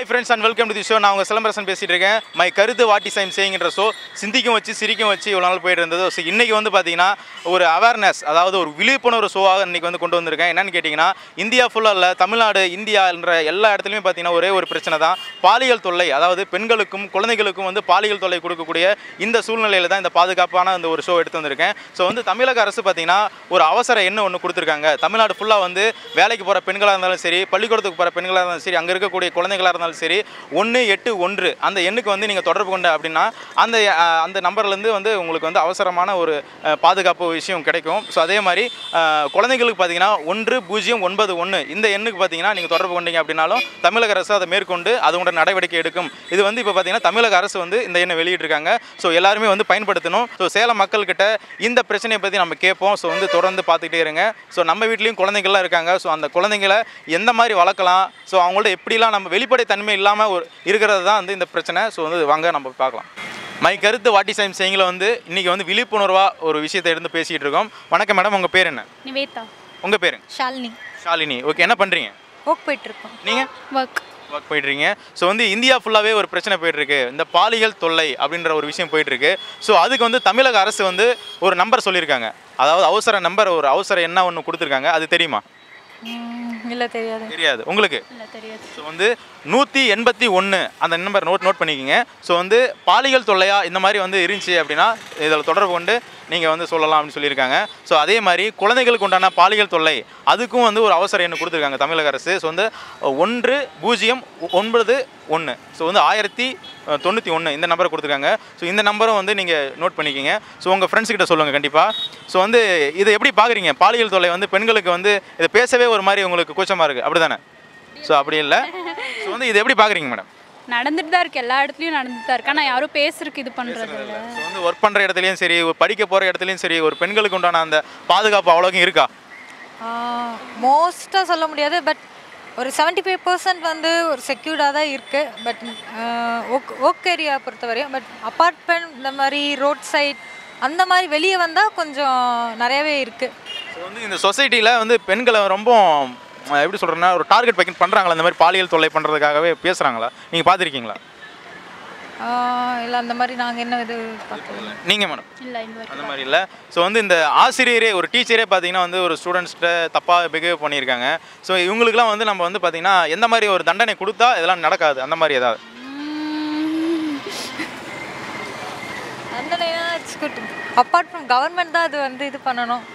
Hi friends and welcome to the show நான் உங்கள் சிலம்பரசன் பேசிட்டு இருக்கேன் மை கருத்து வாட்டி சைம் சேங்கிற ஷோ சிந்திக்கும் வச்சு சிரிக்கும் வச்சு இவ்வளோ நாள் போயிட்டு இருந்தது ஸோ இன்றைக்கி வந்து பார்த்தீங்கன்னா ஒரு அவேர்னஸ் அதாவது ஒரு விழிப்புணர்வு ஷோவாக இன்றைக்கி வந்து கொண்டு வந்திருக்கேன் என்னன்னு கேட்டிங்கன்னா இந்தியா ஃபுல்லாக இல்லை தமிழ்நாடு இந்தியான்ற எல்லா இடத்துலையுமே பார்த்தீங்கன்னா ஒரே ஒரு பிரச்சனை தான் பாலியல் தொல்லை அதாவது பெண்களுக்கும் குழந்தைகளுக்கும் வந்து பாலியல் தொல்லை கொடுக்கக்கூடிய இந்த சூழ்நிலையில் தான் இந்த பாதுகாப்பான இந்த ஒரு ஷோ எடுத்து வந்திருக்கேன் ஸோ வந்து தமிழக அரசு பார்த்தீங்கன்னா ஒரு அவசர எண்ணம் ஒன்று கொடுத்துருக்காங்க தமிழ்நாடு ஃபுல்லாக வந்து வேலைக்கு போகிற பெண்களாக இருந்தாலும் சரி பள்ளிக்கூடத்துக்கு போகிற பெண்களாக இருந்தாலும் சரி அங்கே இருக்கக்கூடிய குழந்தைகளாக இருந்தாலும் சரி ஒன்று எட்டு ஒன்று அந்த எண்ணுக்கு வந்து நீங்கள் தொடர்பு கொண்ட அப்படின்னா அந்த அஹ், அந்த நம்பர்லேருந்து வந்து உங்களுக்கு வந்து அவசரமான ஒரு அஹ், பாதுகாப்பு விஷயம் கிடைக்கும் ஸோ அதே மாதிரி அஹ், குழந்தைங்களுக்கு பார்த்தீங்கன்னா ஒன்று பூஜ்ஜியம் ஒன்பது ஒன்று இந்த எண்ணுக்கு பார்த்தீங்கன்னா நீங்கள் தொடர்பு கொண்டீங்க அப்படின்னாலும் தமிழக அரசு அதை மேற்கொண்டு அதோட நடவடிக்கை எடுக்கும் இது வந்து இப்போ பார்த்தீங்கன்னா தமிழக அரசு வந்து இந்த எண்ணை வெளியிட்டிருக்காங்க ஸோ எல்லாருமே வந்து பயன்படுத்தணும் ஸோ சேலம் மக்கள்கிட்ட இந்த பிரச்சனையை பற்றி நம்ம கேட்போம் ஸோ வந்து தொடர்ந்து பார்த்துக்கிட்டே இருங்க ஸோ நம்ம வீட்லேயும் குழந்தைகள்லாம் இருக்காங்க ஸோ அந்த குழந்தைங்களை எந்த மாதிரி வளர்க்கலாம் ஸோ அவங்கள்ட்ட எப்படிலாம் நம்ம வெளிப்படை தன்மை இல்லாமல் ஒரு இருக்கிறது தான் வந்து இந்த பிரச்சனை ஸோ வந்து வாங்க நம்ம பார்க்கலாம் மை கருத்து வாட்டி சைம் செய்யுங்கள வந்து இன்றைக்கி வந்து விழிப்புணர்வாக ஒரு விஷயத்தை எடுத்து பேசிகிட்டு இருக்கோம் வணக்கம் மேடம் உங்கள் பேர் என்ன நிவேதா உங்கள் பேர் ஷாலினி ஷாலினி ஓகே என்ன பண்ணுறீங்க ஒர்க் போயிட்டுருக்கோம் நீங்கள் ஒர்க் ஒர்க் போயிட்டுருக்கீங்க ஸோ வந்து இந்தியா ஃபுல்லாகவே ஒரு பிரச்சனை போயிட்டுருக்கு இந்த பாலியல் தொல்லை அப்படின்ற ஒரு விஷயம் போயிட்டுருக்கு ஸோ அதுக்கு வந்து தமிழக அரசு வந்து ஒரு நம்பர் சொல்லியிருக்காங்க அதாவது அவசர நம்பர் ஒரு அவசர என்ன ஒன்று கொடுத்துருக்காங்க அது தெரியுமா இல்லை தெரியாது தெரியாது உங்களுக்கு இல்லை தெரியாது ஸோ வந்து நூற்றி எண்பத்தி ஒன்று அந்த நம்பர் நோட் நோட் பண்ணிக்கிங்க ஸோ வந்து பாலியல் தொல்லையா இந்த மாதிரி வந்து இருந்துச்சு அப்படின்னா இதில் தொடர்பு கொண்டு நீங்கள் வந்து சொல்லலாம் அப்படின்னு சொல்லியிருக்காங்க ஸோ அதே மாதிரி குழந்தைகளுக்கு உண்டான பாலியல் தொல்லை அதுக்கும் வந்து ஒரு அவசர எண்ணு கொடுத்துருக்காங்க தமிழக அரசு ஸோ வந்து ஒன்று பூஜ்ஜியம் ஒன்பது ஒன்று ஸோ வந்து ஆயிரத்தி தொண்ணூற்றி ஒன்று இந்த நம்பரை கொடுத்துருக்காங்க ஸோ இந்த நம்பரும் வந்து நீங்கள் நோட் பண்ணிக்கிங்க ஸோ உங்கள் ஃப்ரெண்ட்ஸ் கிட்ட சொல்லுங்கள் கண்டிப்பாக ஸோ வந்து இதை எப்படி பார்க்குறீங்க பாலியல் தொல்லை வந்து பெண்களுக்கு வந்து இதை பேசவே ஒரு மாதிரி உங்களுக்கு கூச்சமாக இருக்குது அப்படி தானே ஸோ அப்படி இல்லை ஸோ வந்து இதை எப்படி பார்க்குறீங்க மேடம் நடந்துட்டு தான் இருக்கு எல்லா இடத்துலையும் நடந்துட்டு தான் இருக்கு ஆனால் யாரும் பேசுறதுக்கு இது பண்ணுறது இல்லை ஸோ வந்து ஒர்க் பண்ணுற இடத்துலையும் சரி ஒரு படிக்க போகிற இடத்துலையும் சரி ஒரு பெண்களுக்கு உண்டான அந்த பாதுகாப்பு அவ்வளோக்கும் இருக்கா மோஸ்ட்டாக சொல்ல முடியாது பட் ஒரு 75% ஃபைவ் பர்சன்ட் வந்து ஒரு செக்யூர்டாக தான் இருக்குது பட் ஒக் ஒர்க் ஏரியா பொறுத்தவரையும் பட் அப்பார்ட்மெண்ட் இந்த மாதிரி ரோட் சைட் அந்த மாதிரி வெளியே வந்தால் கொஞ்சம் நிறையவே இருக்குது ஸோ வந்து இந்த சொசைட்டியில் வந்து பெண்களை ரொம்ப அஹ், எப்படி சொல்கிறேன்னா ஒரு டார்கெட் பேக்கெட் பண்ணுறாங்களா இந்த மாதிரி பாலியல் தொல்லை பண்ணுறதுக்காகவே பேசுகிறாங்களா நீங்கள் பார்த்துருக்கீங்களா இல்லை அந்த மாதிரி நாங்கள் என்ன இது பார்க்கல நீங்கள் மேடம் இல்லை இந்த வரைக்கும் அந்த மாதிரி இல்லை ஸோ வந்து இந்த ஆசிரியரே ஒரு டீச்சரே பார்த்தீங்கன்னா வந்து ஒரு ஸ்டூடெண்ட்ஸ்கிட்ட தப்பாக பிஹேவ் பண்ணியிருக்காங்க ஸோ இவங்களுக்குலாம் வந்து நம்ம வந்து பார்த்தீங்கன்னா எந்த மாதிரி ஒரு தண்டனை கொடுத்தா இதெல்லாம் நடக்காது அந்த மாதிரி ஏதாவது அந்த it's good apart from government தான் அது வந்து இது பண்ணணும்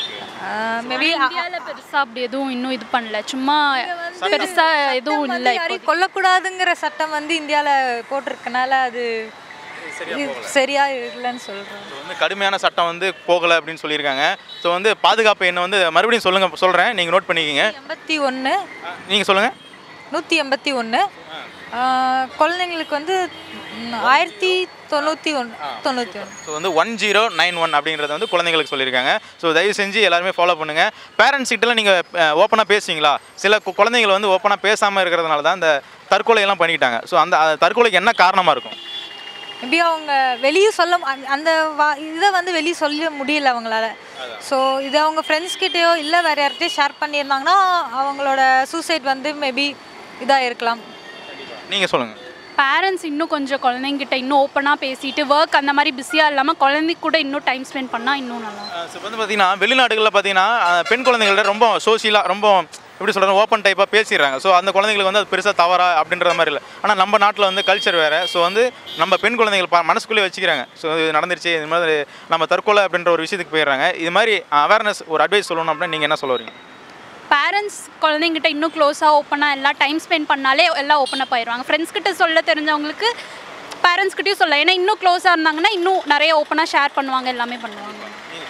மேபி இந்தியாவில் பெருசாக அப்படி எதுவும் இன்னும் இது பண்ணல சும்மா பெருசாக எதுவும் இல்லை யாரையும் கொல்லக்கூடாதுங்கிற சட்டம் வந்து இந்தியாவில் போட்டிருக்கனால அது இது சரியா இல்லைன்னு சொல்கிறோம் ஸோ வந்து கடுமையான சட்டம் வந்து போகலை அப்படின்னு சொல்லியிருக்காங்க ஸோ வந்து பாதுகாப்பு என்ன வந்து மறுபடியும் சொல்லுங்கள் சொல்கிறேன் நீங்கள் நோட் பண்ணிக்கிங்க எண்பத்தி ஒன்று நீங்கள் சொல்லுங்கள் நூற்றி எண்பத்தி ஒன்று குழந்தைங்களுக்கு வந்து ம், ஆயிரத்தி தொண்ணூற்றி ஒன்று தொண்ணூற்றி ஒன்று ஸோ வந்து ஒன் ஜீரோ நைன் ஒன் அப்படின்றத வந்து குழந்தைங்களுக்கு சொல்லியிருக்காங்க ஸோ தயவு செஞ்சு எல்லாருமே ஃபாலோ பண்ணுங்கள் பேரண்ட்ஸ் கிட்டலாம் நீங்கள் ஓப்பனாக பேசுவீங்களா சில கு- குழந்தைகள் வந்து ஓப்பனாக பேசாமல் இருக்கிறதுனால தான் இந்த தற்கொலை எல்லாம் பண்ணிக்கிட்டாங்க ஸோ அந்த அந்த தற்கொலைக்கு என்ன காரணமாக இருக்கும் மேபி அவங்க வெளியே சொல்ல மு- அந்த- அந்த வா இதை வந்து வெளியே சொல்ல முடியல அவங்களால ஸோ இது அவங்க ஃப்ரெண்ட்ஸ் கிட்டேயோ இல்லை வேறு யார்கிட்டயோ ஷேர் பண்ணியிருந்தாங்கன்னா அவங்களோட சூசைட் வந்து மேபி இதாக இருக்கலாம் நீங்கள் சொல்லுங்கள் பேரண்ட்ஸ் இன்னும் கொஞ்சம் குழந்தைங்கிட்ட இன்னும் ஓப்பனாக பேசிட்டு ஒர்க் அந்த மாதிரி பிஸியாக இல்லாமல் குழந்தைக்கு கூட இன்னும் டைம் ஸ்பெண்ட் பண்ணால் இன்னும் நல்லா ஸோ வந்து பார்த்தீங்கன்னா வெளிநாடுகளில் பார்த்தீங்கன்னா அஹ், பெண் குழந்தைங்கள்ட்ட ரொம்ப சோசியலாக ரொம்ப எப்படி சொல்கிறது ஓப்பன் டைப்பாக பேசிடுறாங்க ஸோ அந்த குழந்தைங்களுக்கு வந்து அது பெருசாக தவறா அப்படின்ற மாதிரி இல்லை ஆனால் நம்ம நாட்டில் வந்து கல்ச்சர் வேறு ஸோ வந்து நம்ம பெண் குழந்தைகள் ப மனசுக்குள்ளே வச்சுக்கிறாங்க ஸோ இது நடந்துருச்சு இது மாதிரி நம்ம தற்கொலை அப்படின்ற ஒரு விஷயத்துக்கு போயிடுறாங்க இது மாதிரி அவேர்னஸ் ஒரு அட்வைஸ் சொல்லணும் அப்படின்னா நீங்கள் என்ன சொல்ல வரீங்க பேரண்ட்ஸ் குழந்தைங்கிட்ட இன்னும் க்ளோஸாக ஓப்பனாக எல்லாம் டைம் ஸ்பெண்ட் பண்ணாலே எல்லாம் ஓப்பன் அப் ஆயிடுவாங்க ஃப்ரெண்ட்ஸ் கிட்ட சொல்ல தெரிஞ்சவங்களுக்கு பேரண்ட்ஸ் கிட்டயும் சொல்லலாம் ஏன்னா இன்னும் க்ளோஸாக இருந்தாங்கன்னா இன்னும் நிறைய ஓப்பனாக ஷேர் பண்ணுவாங்க எல்லாமே பண்ணுவாங்க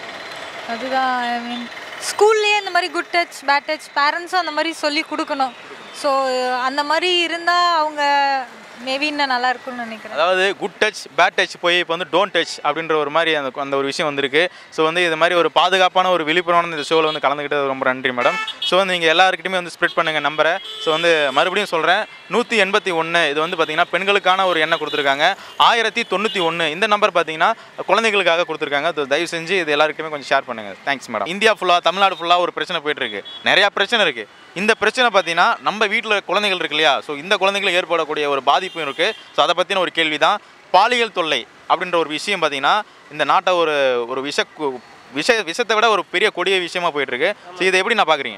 அதுதான் ஐ மீன் ஸ்கூல்லேயே இந்த மாதிரி குட் டச் பேட் டச் பேரண்ட்ஸும் அந்த மாதிரி சொல்லி கொடுக்கணும் ஸோ அந்த மாதிரி இருந்தால் அவங்க மேபி இன்னும் நல்லா இருக்கும்னு நினைக்கிறேன் அதாவது குட் டச் பேட் டச் போய் இப்போ வந்து டோன்ட் டச் அப்படின்ற ஒரு மாதிரி அந்த அந்த ஒரு விஷயம் வந்திருக்கு ஸோ வந்து இது மாதிரி ஒரு பாதுகாப்பான ஒரு விழிப்புணர்வு இந்த ஷோவில் வந்து கலந்துக்கிட்டது ரொம்ப நன்றி மேடம் ஸோ வந்து நீங்கள் எல்லாருக்கிட்டையுமே வந்து ஸ்ப்ரெட் பண்ணுங்கள் நம்பரை ஸோ வந்து மறுபடியும் சொல்கிறேன் நூற்றி எண்பத்தி ஒன்று இது வந்து பார்த்தீங்கன்னா பெண்களுக்கான ஒரு எண்ணெய் கொடுத்துருக்காங்க ஆயிரத்தி தொண்ணூற்றி ஒன்று இந்த நம்பர் பார்த்தீங்கன்னா குழந்தைகளுக்காக கொடுத்துருக்காங்க அது தயவு செஞ்சு இது எல்லாருக்குமே கொஞ்சம் ஷேர் பண்ணுங்கள் தேங்க்ஸ் மேடம் இந்தியா ஃபுல்லாக தமிழ்நாடு ஃபுல்லாக ஒரு பிரச்சனை போயிட்டுருக்கு நிறையா பிரச்சனை இருக்குது இந்த பிரச்சனை பார்த்தீங்கன்னா நம்ம வீட்டில் குழந்தைகள் இருக்கு இல்லையா ஸோ இந்த குழந்தைகளுக்கு ஏற்படக்கூடிய ஒரு பாதிப்பும் இருக்குது ஸோ அதை பற்றின ஒரு கேள்வி தான் பாலியல் தொல்லை அப்படின்ற ஒரு விஷயம் பார்த்தீங்கன்னா இந்த நாட்டை ஒரு ஒரு விஷ கு- விஷ விஷத்தை விட ஒரு பெரிய கொடிய விஷயமா போயிட்டுருக்கு ஸோ இதை எப்படி நான் பார்க்குறீங்க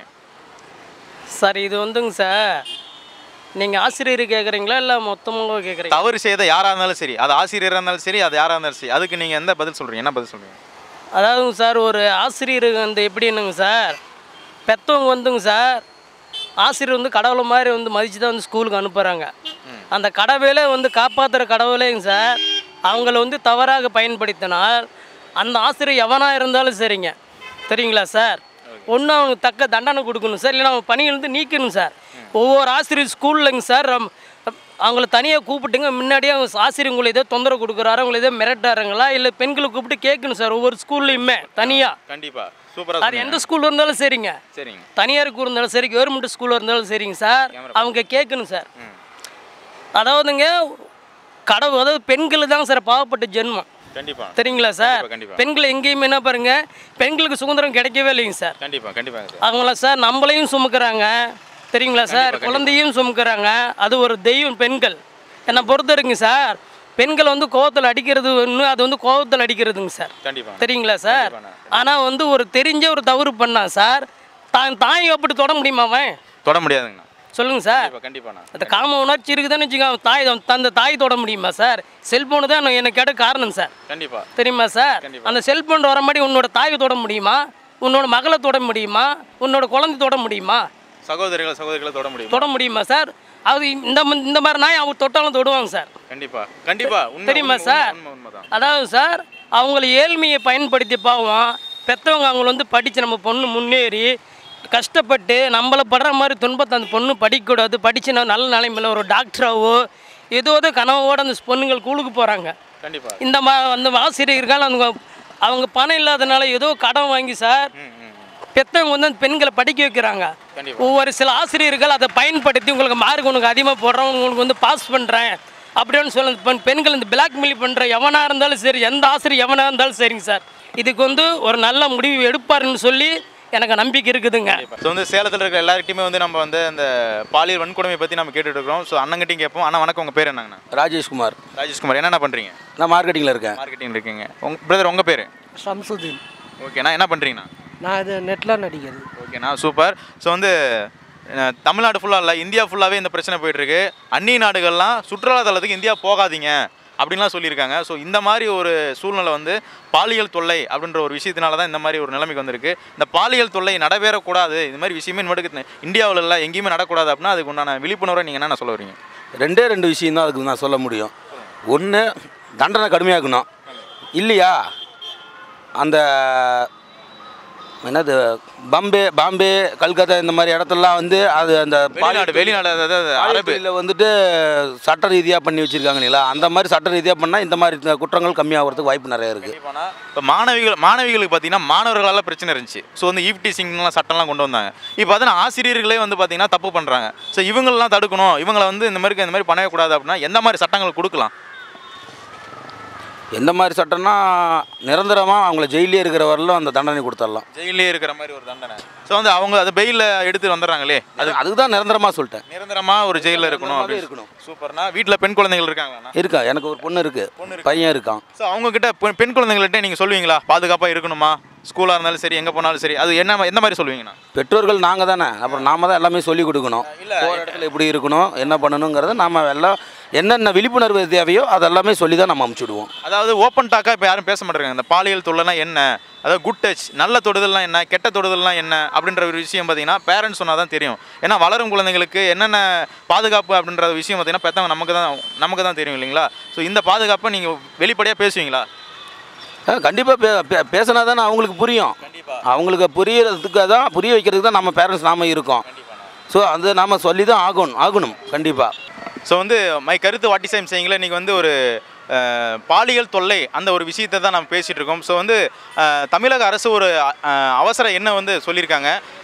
சார் இது வந்துங்க சார் நீங்கள் ஆசிரியர் கேட்குறீங்களா இல்லை மொத்தமாக கேட்குறீங்க தவறு செய்த யாராக இருந்தாலும் சரி அது ஆசிரியராக இருந்தாலும் சரி அது யாராக இருந்தாலும் சரி அதுக்கு நீங்கள் எந்த பதில் சொல்கிறீங்க என்ன பதில் சொல்கிறீங்க அதாவதுங்க சார் ஒரு ஆசிரியர் வந்து எப்படின்னுங்க சார் பெற்றவங்க வந்துங்க சார் ஆசிரியர் வந்து கடவுளை மாதிரி வந்து மதித்து தான் வந்து ஸ்கூலுக்கு அனுப்புகிறாங்க அந்த கடவுளே வந்து காப்பாற்றுற கடவுளேங்க சார் அவங்கள வந்து தவறாக பயன்படுத்தினால் அந்த ஆசிரியர் எவனாக இருந்தாலும் சரிங்க தெரியுங்களா சார் ஒன்று அவங்க தக்க தண்டனை கொடுக்கணும் சார் இல்லைன்னா அவங்க பணிகள் வந்து நீக்கணும் சார் ஒவ்வொரு ஆசிரியர் ஸ்கூல்லங்க சார் ரம்- அவங்கள தனியாக கூப்பிட்டுங்க முன்னாடியே அவங்க ஆசிரியர் உங்களை ஏதோ தொந்தரவு கொடுக்குறாரு உங்களை ஏதோ மிரட்டாருங்களா இல்லை பெண்களை கூப்பிட்டு கேட்கணும் சார் ஒவ்வொரு ஸ்கூல்லையுமே தனியாக கண்டிப்பாக சூப்பராக அது எந்த ஸ்கூல் இருந்தாலும் சரிங்க சரிங்க தனியாருக்கு இருந்தாலும் சரி கவர்மெண்ட் ஸ்கூலில் இருந்தாலும் சரிங்க சார் அவங்க கேட்கணும் சார் அதாவதுங்க கடவுள் அதாவது பெண்கள் தாங்க சார் பாவப்பட்ட ஜென்மம் கண்டிப்பாக தெரியுங்களா சார் கண்டிப்பா, கண்டிப்பா. பெண்கள் எங்கேயுமே என்ன பாருங்க பெண்களுக்கு சுதந்திரம் கிடைக்கவே இல்லைங்க சார் கண்டிப்பாக கண்டிப்பாக சார் அவங்கள சார் நம்மளையும் சுமக்குறாங்க தெரியுங்களா சார் குழந்தையும் சுமக்குறாங்க அது ஒரு தெய்வம் பெண்கள் என்னை பொறுத்த இருக்குங்க சார் பெண்கள் வந்து கோவத்தில் அடிக்கிறது ஒன்று அது வந்து கோவத்தில் அடிக்கிறதுங்க சார் கண்டிப்பாக தெரியுங்களா சார் ஆனால் வந்து ஒரு தெரிஞ்ச ஒரு தவறு பண்ணா சார் தான் தாயை அப்படி தொட முடியுமா அவன் தொட முடியாதுங்கண்ணா சொல்லுங்க சார் கண்டிப்பாக கண்டிப்பாண்ணா அந்த காம உணர்ச்சி இருக்குதுன்னு வச்சுக்கோங்க தாய் தந்த தாய் தொட முடியுமா சார் செல்போனு தான் நான் எனக்கு கேட்ட காரணம் சார் கண்டிப்பாக தெரியுமா சார் அந்த செல்போன் வர மாதிரி உன்னோட தாயை தொட முடியுமா உன்னோட மகளை தொட முடியுமா உன்னோட குழந்தை தொட முடியுமா சகோதரிகள் சகோதரிகளை தொட முடியும் தொட முடியுமா சார் அது இந்த ம- இந்த மாதிரி நாய் அவங்க தொட்டாலும் தொடுவாங்க சார் கண்டிப்பாக கண்டிப்பாக உண்மை தெரியுமா உண்மை, சார் உண்மை உண்மைதான் அதாவது சார் அவங்கள ஏழ்மையை பயன்படுத்தி பாவம் பெற்றவங்க அவங்கள வந்து படித்து நம்ம பொண்ணு முன்னேறி கஷ்டப்பட்டு நம்மளை படுற மாதிரி துன்பத்தை அந்த பொண்ணு படிக்கக்கூடாது படித்து நான் நல்ல நிலைமையில் ஒரு டாக்டராவோ ஏதோ ஏதோ கனவோட அந்த பொண்ணுங்கள் கூழுக்கு போகிறாங்க கண்டிப்பாக இந்த மா அந்த ஆசிரியர்கள் அவங்க அவங்க பணம் இல்லாதனால ஏதோ கடன் வாங்கி சார் ம் ம் ம். பெற்றவங்க வந்து அந்த பெண்களை படிக்க வைக்கிறாங்க கண்டிப்பா. ஒவ்வொரு சில ஆசிரியர்கள் அதை பயன்படுத்தி உங்களுக்கு மார்க் உனக்கு அதிகமாக போடுறேன் உங்களுக்கு வந்து பாஸ் பண்ணுறேன் அப்படின்னு சொல்லி பெண் பெண்கள் இந்த பிளாக்மெயில் பண்ணுற எவனாக இருந்தாலும் சரி எந்த ஆசிரியர் எவனாக இருந்தாலும் சரிங்க சார் இதுக்கு வந்து ஒரு நல்ல முடிவு எடுப்பாருன்னு சொல்லி எனக்கு நம்பிக்கை இருக்குதுங்க ஸோ வந்து சேலத்தில் இருக்கிற எல்லார்கிட்டையுமே வந்து நம்ம வந்து அந்த பாலியல் வன்கொடுமை பற்றி நம்ம கேட்டுட்டு இருக்கிறோம் ஸோ அண்ணங்கிட்டையும் கேட்போம் அண்ணா வணக்கம் உங்கள் பேர் என்னங்கண்ணா ராஜேஷ்குமார் ராஜேஷ்குமார் என்னென்ன பண்ணுறீங்க நான் மார்க்கெட்டிங்கில் இருக்கேன் மார்க்கெட்டிங் இருக்கீங்க உங்க பிரதர் உங்கள் பேர் ஷம்சுதீன் ஓகேண்ணா என்ன பண்ணுறீங்கண்ணா நான் இது நெட்டில் நடிக்கிறது ஓகேண்ணா சூப்பர் ஸோ வந்து அஹ், தமிழ்நாடு ஃபுல்லாக இல்லை இந்தியா ஃபுல்லாகவே இந்த பிரச்சனை போயிட்டுருக்கு அந்நிய நாடுகள்லாம் சுற்றுலாத்தலத்துக்கு இந்தியா போகாதீங்க அப்படின்லாம் சொல்லியிருக்காங்க ஸோ இந்த மாதிரி ஒரு சூழ்நிலை வந்து பாலியல் தொல்லை அப்படின்ற ஒரு விஷயத்தினால தான் இந்த மாதிரி ஒரு நிலைமைக்கு வந்திருக்கு இந்த பாலியல் தொல்லை நடைபெறக்கூடாது இந்த மாதிரி விஷயமே இனிமேட்டுக்கு இந்தியாவில் இல்லை எங்கேயுமே நடக்கூடாது அப்படின்னா அதுக்கு உண்டான விழிப்புணர்வை நீங்கள் என்னென்ன சொல்ல வரீங்க ரெண்டே ரெண்டு விஷயம் தான் அதுக்கு நான் சொல்ல முடியும் ஒன்று தண்டனை கடுமையாக்கணும் இல்லையா அந்த என்னது பாம்பே பாம்பே கல்கத்தா இந்த மாதிரி இடத்துலலாம் வந்து அது அந்த வெளிநாடு வெளிநாடு அதாவது அரபு அரபில் வந்துட்டு சட்ட ரீதியாக பண்ணி வச்சுருக்காங்க இல்லைங்களா அந்த மாதிரி சட்ட ரீதியாக பண்ணால் இந்த மாதிரி த- குற்றங்கள் கம்மியாகிறதுக்கு வாய்ப்பு நிறைய இருக்குது இப்போ மாணவிகள் மாணவிகளுக்கு பார்த்தீங்கன்னா மாணவர்களால் பிரச்சனை இருந்துச்சு ஸோ வந்து ஈவ்டி சிங்லாம் சட்டம்லாம் கொண்டு வந்தாங்க இப்போ பார்த்தீங்கன்னா ஆசிரியர்களே வந்து பார்த்தீங்கன்னா தப்பு பண்ணுறாங்க ஸோ இவங்களெலாம் தடுக்கணும் இவங்களை வந்து இந்த மாதிரி இந்த மாதிரி பண்ணக்கூடாது அப்படின்னா எந்த மாதிரி சட்டங்கள் கொடுக்கலாம் எந்த மாதிரி சட்டம்னா நிரந்தரமாக அவங்கள ஜெயிலே இருக்கிற வரலும் அந்த தண்டனை கொடுத்துடலாம் ஜெயிலே இருக்கிற மாதிரி ஒரு தண்டனை ஸோ வந்து அவங்க அது பெயிலில் எடுத்து வந்துடுறாங்களே அது அதுக்கு தான் நிரந்தரமாக சொல்லிட்டேன் நிரந்தரமாக ஒரு ஜெயிலில் இருக்கணும் நிரந்தரமாவே அப்படின்னு இருக்கணும். சூப்பர்னா வீட்டில் பெண் குழந்தைகள் இருக்காங்களாண்ணா இருக்கா எனக்கு ஒரு பொண்ணு இருக்குது பையன் இருக்கான் ஸோ அவங்கக்கிட்ட பெண் பெண் குழந்தைங்கள்ட்ட நீங்கள் சொல்லுவீங்களா பாதுகாப்பாக இருக்கணுமா ஸ்கூலாக இருந்தாலும் சரி எங்கே போனாலும் சரி அது என்ன எந்த மாதிரி சொல்லுவீங்கண்ணா பெற்றோர்கள் நாங்கள் தானே அப்புறம் நாம தான் எல்லாமே சொல்லி கொடுக்கணும் போகிற இடத்துல எப்படி இருக்கணும் என்ன பண்ணணுங்கிறத நாம எல்லாம் என்னென்ன விழிப்புணர்வு தேவையோ அதெல்லாமே சொல்லி தான் நம்ம அமுச்சுடுவோம் அதாவது ஓப்பன் டாக்காக இப்போ யாரும் பேச மாட்டேங்கிறாங்க இந்த பாலியல் தொல்லைனா என்ன அதாவது குட் டச் நல்ல தொடுதல்னா என்ன கெட்ட தொடுதல்னா என்ன அப்படின்ற ஒரு விஷயம் பார்த்தீங்கன்னா பேரண்ட்ஸ் சொன்னால் தான் தெரியும் ஏன்னா வளரும் குழந்தைங்களுக்கு என்னென்ன பாதுகாப்பு அப்படின்ற விஷயம் பார்த்தீங்கன்னா பெற்றவங்க நமக்கு தான் நமக்கு தான் தெரியும் இல்லைங்களா ஸோ இந்த பாதுகாப்பை நீங்கள் வெளிப்படையாக பேசுவீங்களா கண்டிப்பாக பே பே- பேசினா தானே அவங்களுக்கு புரியும் அவங்களுக்கு புரியறதுக்கு தான் புரிய வைக்கிறதுக்கு தான் நம்ம பேரண்ட்ஸ் நாம இருக்கோம் ஸோ அது நாம சொல்லி தான் ஆகணும் ஆகணும் கண்டிப்பாக ஸோ வந்து மை கருத்து வாட்டி சைம் செய்யுங்களேன் இன்றைக்கி வந்து ஒரு அஹ், பாலியல் தொல்லை அந்த ஒரு விஷயத்தை தான் நம்ம பேசிகிட்டு இருக்கோம் ஸோ வந்து அஹ், தமிழக அரசு ஒரு அஹ், அவசர எண்ணை வந்து சொல்லியிருக்காங்க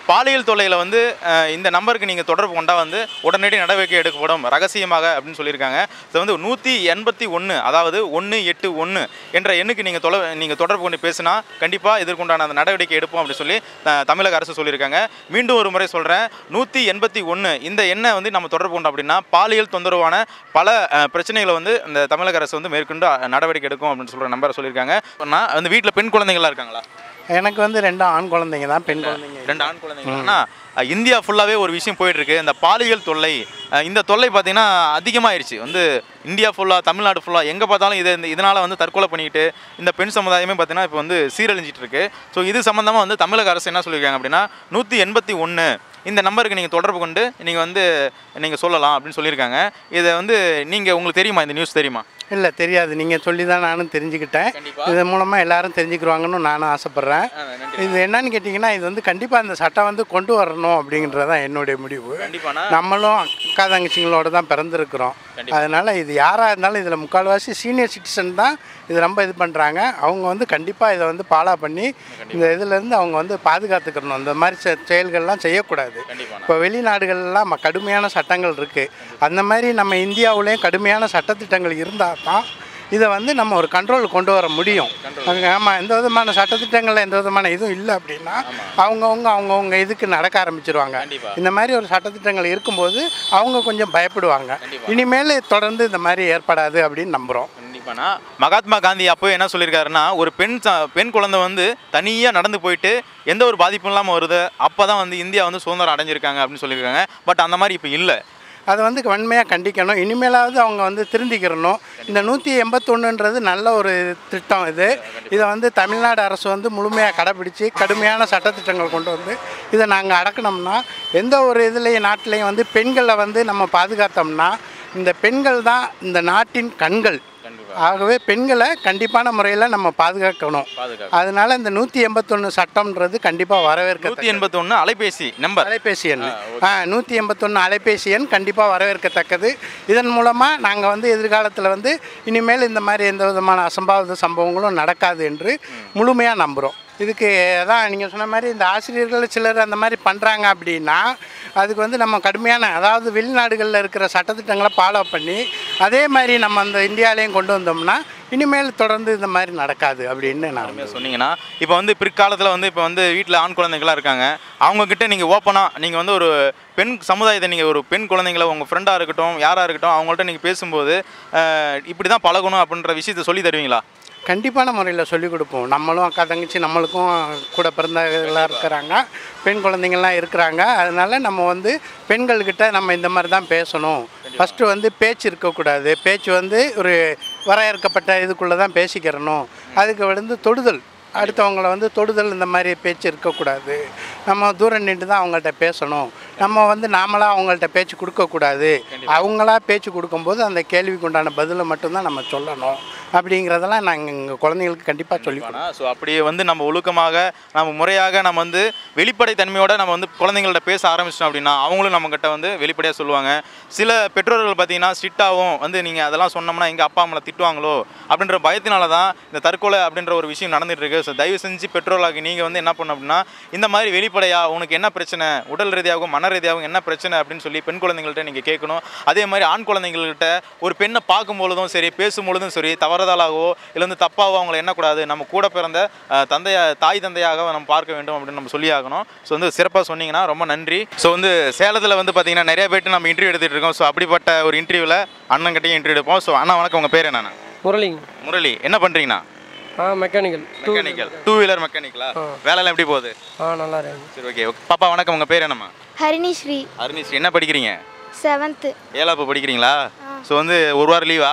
பாலியல் தொல்லையில் வந்து அஹ், இந்த நம்பருக்கு நீங்கள் தொடர்பு கொண்டா வந்து உடனடி நடவடிக்கை எடுக்கப்படும் ரகசியமாக அப்படின்னு சொல்லியிருக்காங்க இது வந்து நூற்றி எண்பத்தி ஒன்று அதாவது ஒன்று எட்டு ஒன்று என்ற எண்ணுக்கு நீங்கள் தொலை நீங்கள் தொடர்பு கொண்டு பேசினா கண்டிப்பாக இதற்குண்டான அந்த நடவடிக்கை எடுப்போம் அப்படின்னு சொல்லி அஹ், தமிழக அரசு சொல்லியிருக்காங்க மீண்டும் ஒரு முறை சொல்கிறேன் நூற்றி எண்பத்தி ஒன்று இந்த எண்ணை வந்து நம்ம தொடர்பு கொண்டோம் அப்படின்னா பாலியல் தொந்தரவான பல அஹ், பிரச்சனைகளை வந்து இந்த தமிழக அரசு வந்து மேற்கொண்டு அஹ், நடவடிக்கை எடுக்கும் அப்படின்னு சொல்கிற நம்பரை சொல்லியிருக்காங்க நான் வந்து வீட்டில் பெண் குழந்தைங்களாம் இருக்காங்களா எனக்கு வந்து ரெண்டு ஆண் குழந்தைங்க தான் பெண் குழந்தைங்க ரெண்டு ஆண் குழந்தைங்க ஆனால் இந்தியா ஃபுல்லாகவே ஒரு விஷயம் போயிட்டு இருக்கு இந்த பாலியல் தொல்லை அஹ் இந்த தொல்லை பார்த்தீங்கன்னா அதிகமாயிருச்சு வந்து இந்தியா ஃபுல்லாக தமிழ்நாடு ஃபுல்லாக எங்கே பார்த்தாலும் இது இந்த இதனால் வந்து தற்கொலை பண்ணிக்கிட்டு இந்த பெண் சமுதாயமே பார்த்தீங்கன்னா இப்போ வந்து சீரழிஞ்சிட்டு இருக்கு ஸோ இது சம்மந்தமாக வந்து தமிழக அரசு என்ன சொல்லியிருக்காங்க அப்படின்னா நூற்றி எண்பத்தி ஒன்று இந்த நம்பருக்கு நீங்கள் தொடர்பு கொண்டு நீங்கள் வந்து நீங்கள் சொல்லலாம் அப்படின்னு சொல்லியிருக்காங்க இதை வந்து நீங்கள் உங்களுக்கு தெரியுமா இந்த நியூஸ் தெரியுமா இல்லை தெரியாது நீங்கள் சொல்லி தான் நானும் தெரிஞ்சுக்கிட்டேன் இது மூலமாக எல்லாரும் தெரிஞ்சுக்கிறாங்கன்னு நானும் ஆசைப்பட்றேன் இது என்னன்னு கேட்டிங்கன்னா இது வந்து கண்டிப்பாக இந்த சட்டம் வந்து கொண்டு வரணும் அப்படிங்கிறது தான் என்னுடைய முடிவு கண்டிப்பாண்ணா நம்மளும் அக்கா தங்கச்சிங்களோட தான் பிறந்திருக்கிறோம் அதனால் இது யாராக இருந்தாலும் இதில் முக்கால்வாசி சீனியர் சிட்டிசன் தான் இது ரொம்ப இது பண்ணுறாங்க அவங்க வந்து கண்டிப்பாக இதை வந்து ஃபாலோ பண்ணி இந்த இதுலேருந்து அவங்க வந்து பாதுகாத்துக்கிறணும் இந்த மாதிரி செ- செயல்கள்லாம் செய்யக்கூடாது இப்போ வெளிநாடுகள்லாம் ம- கடுமையான சட்டங்கள் இருக்குது அந்த மாதிரி நம்ம இந்தியாவுலேயும் கடுமையான சட்டத்திட்டங்கள் இருந்தால் தான் இதை வந்து நம்ம ஒரு கண்ட்ரோல் கொண்டு வர முடியும் அங்கே ஆமாம் எந்த விதமான சட்டத்திட்டங்களில் எந்த விதமான இதுவும் இல்லை அப்படின்னா அவங்கவுங்க அவங்கவுங்க இதுக்கு நடக்க ஆரம்பிச்சிருவாங்க இந்த மாதிரி ஒரு சட்டத்திட்டங்கள் இருக்கும்போது அவங்க கொஞ்சம் பயப்படுவாங்க இனிமேல் தொடர்ந்து இந்த மாதிரி ஏற்படாது அப்படின்னு நம்புகிறோம் கண்டிப்பாண்ணா மகாத்மா காந்தி அப்போ என்ன சொல்லியிருக்காருன்னா ஒரு பெண் ச- பெண் குழந்தை வந்து தனியாக நடந்து போயிட்டு எந்த ஒரு பாதிப்பும் இல்லாமல் வருது அப்போ தான் வந்து இந்தியா வந்து சுதந்திரம் அடைஞ்சிருக்காங்க அப்படின்னு சொல்லியிருக்காங்க பட் அந்த மாதிரி இப்போ இல்லை அதை வந்து வன்மையாக கண்டிக்கணும் இனிமேலாவது அவங்க வந்து திருந்திக்கிறணும் இந்த நூற்றி எண்பத்தொன்னுன்றது நல்ல ஒரு திட்டம் இது இதை வந்து தமிழ்நாடு அரசு வந்து முழுமையாக கடைப்பிடிச்சு கடுமையான சட்டத்திட்டங்கள் கொண்டு வந்து இதை நாங்கள் அடக்கணும்னா எந்த ஒரு இதுலேயும் நாட்டிலையும் வந்து பெண்களை வந்து நம்ம பாதுகாத்தோம்னா இந்த பெண்கள் தான் இந்த நாட்டின் கண்கள் ஆகவே பெண்களை கண்டிப்பான முறையில் நம்ம பாதுகாக்கணும் அதனால இந்த நூற்றி எண்பத்தொன்று சட்டம்ன்றது கண்டிப்பாக வரவேற்க நூற்றி எண்பத்தொன்று அலைபேசி நம்பர் அலைபேசி எண் ஆ நூற்றி எண்பத்தொன்று அலைபேசி எண் கண்டிப்பாக வரவேற்கத்தக்கது இதன் மூலமாக நாங்கள் வந்து எதிர்காலத்தில் வந்து இனிமேல் இந்த மாதிரி எந்த விதமான அசம்பாவித சம்பவங்களும் நடக்காது என்று முழுமையாக நம்புகிறோம் இதுக்கு அதான் நீங்கள் சொன்ன மாதிரி இந்த ஆசிரியர்கள் சிலர் அந்த மாதிரி பண்ணுறாங்க அப்படின்னா அதுக்கு வந்து நம்ம கடுமையான அதாவது வெளிநாடுகளில் இருக்கிற சட்டத்திட்டங்களை ஃபாலோ பண்ணி அதே மாதிரி நம்ம அந்த இந்தியாவிலையும் கொண்டு வந்தோம்னா இனிமேல் தொடர்ந்து இந்த மாதிரி நடக்காது அப்படின்னு நான் சொன்னீங்கன்னா இப்போ வந்து பிற்காலத்தில் வந்து இப்போ வந்து வீட்டில் ஆண் குழந்தைங்களாம் இருக்காங்க அவங்கக்கிட்ட நீங்கள் ஓப்பனாக நீங்கள் வந்து ஒரு பெண் சமுதாயத்தை நீங்கள் ஒரு பெண் குழந்தைங்கள உங்கள் ஃப்ரெண்டாக இருக்கட்டும் யாராக இருக்கட்டும் அவங்கள்ட்ட நீங்கள் பேசும்போது அஹ், இப்படி தான் பழகணும் அப்படின்ற விஷயத்தை சொல்லி தருவீங்களா கண்டிப்பான முறையில் சொல்லிக் கொடுப்போம் நம்மளும் அக்கா தங்கச்சி நம்மளுக்கும் கூட பிறந்தவர்களாக இருக்கிறாங்க பெண் குழந்தைங்கள்லாம் இருக்கிறாங்க அதனால நம்ம வந்து பெண்கள்கிட்ட நம்ம இந்த மாதிரி தான் பேசணும் ஃபஸ்ட்டு வந்து பேச்சு இருக்கக்கூடாது பேச்சு வந்து ஒரு வரையறுக்கப்பட்ட இதுக்குள்ளே தான் பேசிக்கிறணும் அதுக்கு வந்து தொடுதல் அடுத்தவங்கள வந்து தொடுதல் இந்த மாதிரி பேச்சு இருக்கக்கூடாது நம்ம தூரம் நின்று தான் அவங்கள்ட்ட பேசணும் நம்ம வந்து நாமளாக அவங்கள்ட்ட பேச்சு கொடுக்கக்கூடாது அவங்களா பேச்சு கொடுக்கும்போது அந்த கேள்விக்கு உண்டான பதிலை மட்டும்தான் நம்ம சொல்லணும் அப்படிங்கிறதெல்லாம் நாங்கள் எங்கள் குழந்தைங்களுக்கு கண்டிப்பாக சொல்லி கொடுப்போம் ஸோ அப்படியே வந்து நம்ம ஒழுக்கமாக நம்ம முறையாக நம்ம வந்து வெளிப்படை தன்மையோட நம்ம வந்து குழந்தைங்கள்ட்ட பேச ஆரம்பிச்சிட்டோம் அப்படின்னா அவங்களும் நம்மக்கிட்ட வந்து வெளிப்படையாக சொல்லுவாங்க சில பெற்றோர்கள் பார்த்தீங்கன்னா ஸ்ட்ரிக்டாகவும் வந்து நீங்கள் அதெல்லாம் சொன்னோம்னா எங்கள் அப்பா அம்மாவை திட்டுவாங்களோ அப்படின்ற பயத்தினால தான் இந்த தற்கொலை அப்படின்ற ஒரு விஷயம் நடந்துட்டு இருக்கு ஸோ தயவு செஞ்சு பெற்றோர்களாகி நீங்கள் வந்து என்ன பண்ணணும் அப்படின்னா இந்த மாதிரி வெளிப்படையாக உனக்கு என்ன பிரச்சனை உடல் ரீதியாகவும் மன ரீதியாகவும் என்ன பிரச்சனை அப்படின்னு சொல்லி பெண் குழந்தைங்கள்ட்ட நீங்கள் கேட்கணும் அதே மாதிரி ஆண் குழந்தைங்கள்ட்ட ஒரு பெண்ணை பார்க்கும் பொழுதும் சரி பேசும் பொழுதும் சரி தவறுதலாகவோ இல்லை வந்து தப்பாகவோ அவங்கள எண்ணக்கூடாது நம்ம கூட பிறந்த அஹ், தந்தையா தாய் தந்தையாக நம்ம பார்க்க வேண்டும் அப்படின்னு நம்ம சொல்லி ஆகணும் ஸோ வந்து சிறப்பாக சொன்னீங்கன்னா ரொம்ப நன்றி ஸோ வந்து சேலத்தில் வந்து பார்த்தீங்கன்னா நிறைய பேர்ட்டு நம்ம இன்டர்வியூ எடுத்துகிட்டு இருக்கோம் ஸோ அப்படிப்பட்ட ஒரு இன்டர்வியூவில் அண்ணன்கிட்டையும் இன்டர்வியூ எடுப்போம் ஸோ அண்ணா வணக்கம் உங்கள் பேர் என்னண்ணா முரளிங்க முரளி என்ன பண்ணுறீங்கண்ணா ஆ mechanical two mechanical two wheeler மெக்கானிக்கலா வேலைலாம் எப்படி போகுது ஆ நல்லா இருக்கு சரி ஓகே ஓகே பாப்பா வணக்கம் உங்கள் பேர் என்னம்மா ஹரிணி ஸ்ரீ அருணிஸ்ரீ என்ன படிக்கிறீங்க செவன்த்து ஏழாப்பு படிக்கிறீங்களா ஸோ வந்து ஒரு வாரம் லீவா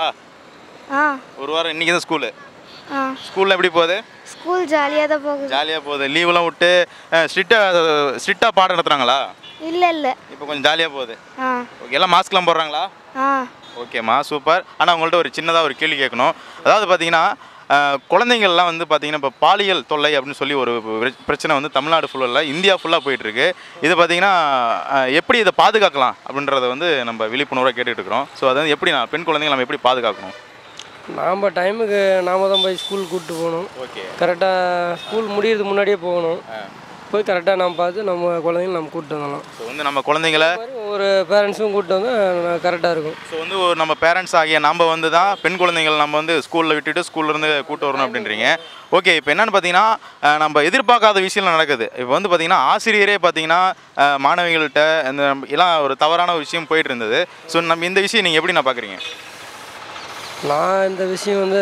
ஆ ஒரு வாரம் இன்றைக்கி தான் ஸ்கூலு ஆ ஸ்கூலில் எப்படி போகுது ஸ்கூல் ஜாலியாக தான் போகுது ஜாலியாக போகுது லீவெல்லாம் விட்டு ஸ்ட்ரிக்டாக ஸ்ட்ரிக்டாக பாடம் நடத்துகிறாங்களா இல்லை இல்லை இப்போ கொஞ்சம் ஜாலியாக போகுது ஆ ஓகே எல்லாம் மாஸ்க்லாம் போடுறாங்களா ஆ ஓகேம்மா சூப்பர் ஆனால் உங்கள்கிட்ட ஒரு சின்னதாக ஒரு கேள்வி கேட்கணும் அதாவது பார்த்தீங்கன்னா அஹ், குழந்தைங்கள்லாம் வந்து பார்த்தீங்கன்னா இப்போ பாலியல் தொல்லை அப்படின்னு சொல்லி ஒரு பிர- பிரச்சனை வந்து தமிழ்நாடு ஃபுல்லாக இந்தியா ஃபுல்லாக போயிட்டுருக்கு இது பார்த்தீங்கன்னா அஹ், எப்படி இதை பாதுகாக்கலாம் அப்படின்றத வந்து நம்ம விழிப்புணர்வாக கேட்டுட்டு இருக்கிறோம் ஸோ அது வந்து எப்படி நான் பெண் குழந்தைங்களை நம்ம எப்படி பாதுகாக்கணும் நாம் டைமுக்கு நாம தான் போய் ஸ்கூல் கூப்பிட்டு போகணும் ஓகே கரெக்டாக ஸ்கூல் முடியறதுக்கு முன்னாடியே போகணும் போய் கரெக்டாக நம்ம பார்த்து நம்ம குழந்தைங்கள நம்ம கூப்பிட்டு வந்துடலாம் ஸோ வந்து நம்ம குழந்தைங்கள இந்த மாதிரி ஒரு பேரண்ட்ஸும் கூப்பிட்டு வந்தால் கரெக்டாக இருக்கும் ஸோ வந்து ஒரு நம்ம பேரண்ட்ஸ் ஆகிய நம்ம வந்து தான் பெண் குழந்தைகள் நம்ம வந்து ஸ்கூலில் விட்டுட்டு ஸ்கூல்ல இருந்து கூட்டு வரணும் அப்படின்றீங்க ஓகே இப்போ என்னன்னு பார்த்தீங்கன்னா அஹ், நம்ம எதிர்பார்க்காத விஷயம்லாம் நடக்குது இப்போ வந்து பார்த்தீங்கன்னா ஆசிரியரே பார்த்தீங்கன்னா அஹ், மாணவிகள்கிட்ட இந்த எல்லாம் ஒரு தவறான ஒரு விஷயம் போயிட்டு இருந்தது ஸோ நம்ம இந்த விஷயம் நீங்கள் எப்படி நான் பார்க்குறீங்க நான் இந்த விஷயம் வந்து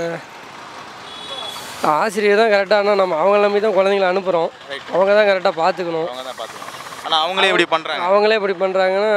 ஆசிரியர் தான் கரெக்டாக ஆனால் நம்ம அவங்க நம்பி தான் குழந்தைங்கள அனுப்புகிறோம் அவங்க தான் கரெக்டாக பார்த்துக்கணும் அவங்க தான் பார்த்துக்கணும் ஆனால் அவங்களே இப்படி பண்ணுறாங்க அவங்களே இப்படி பண்ணுறாங்கன்னா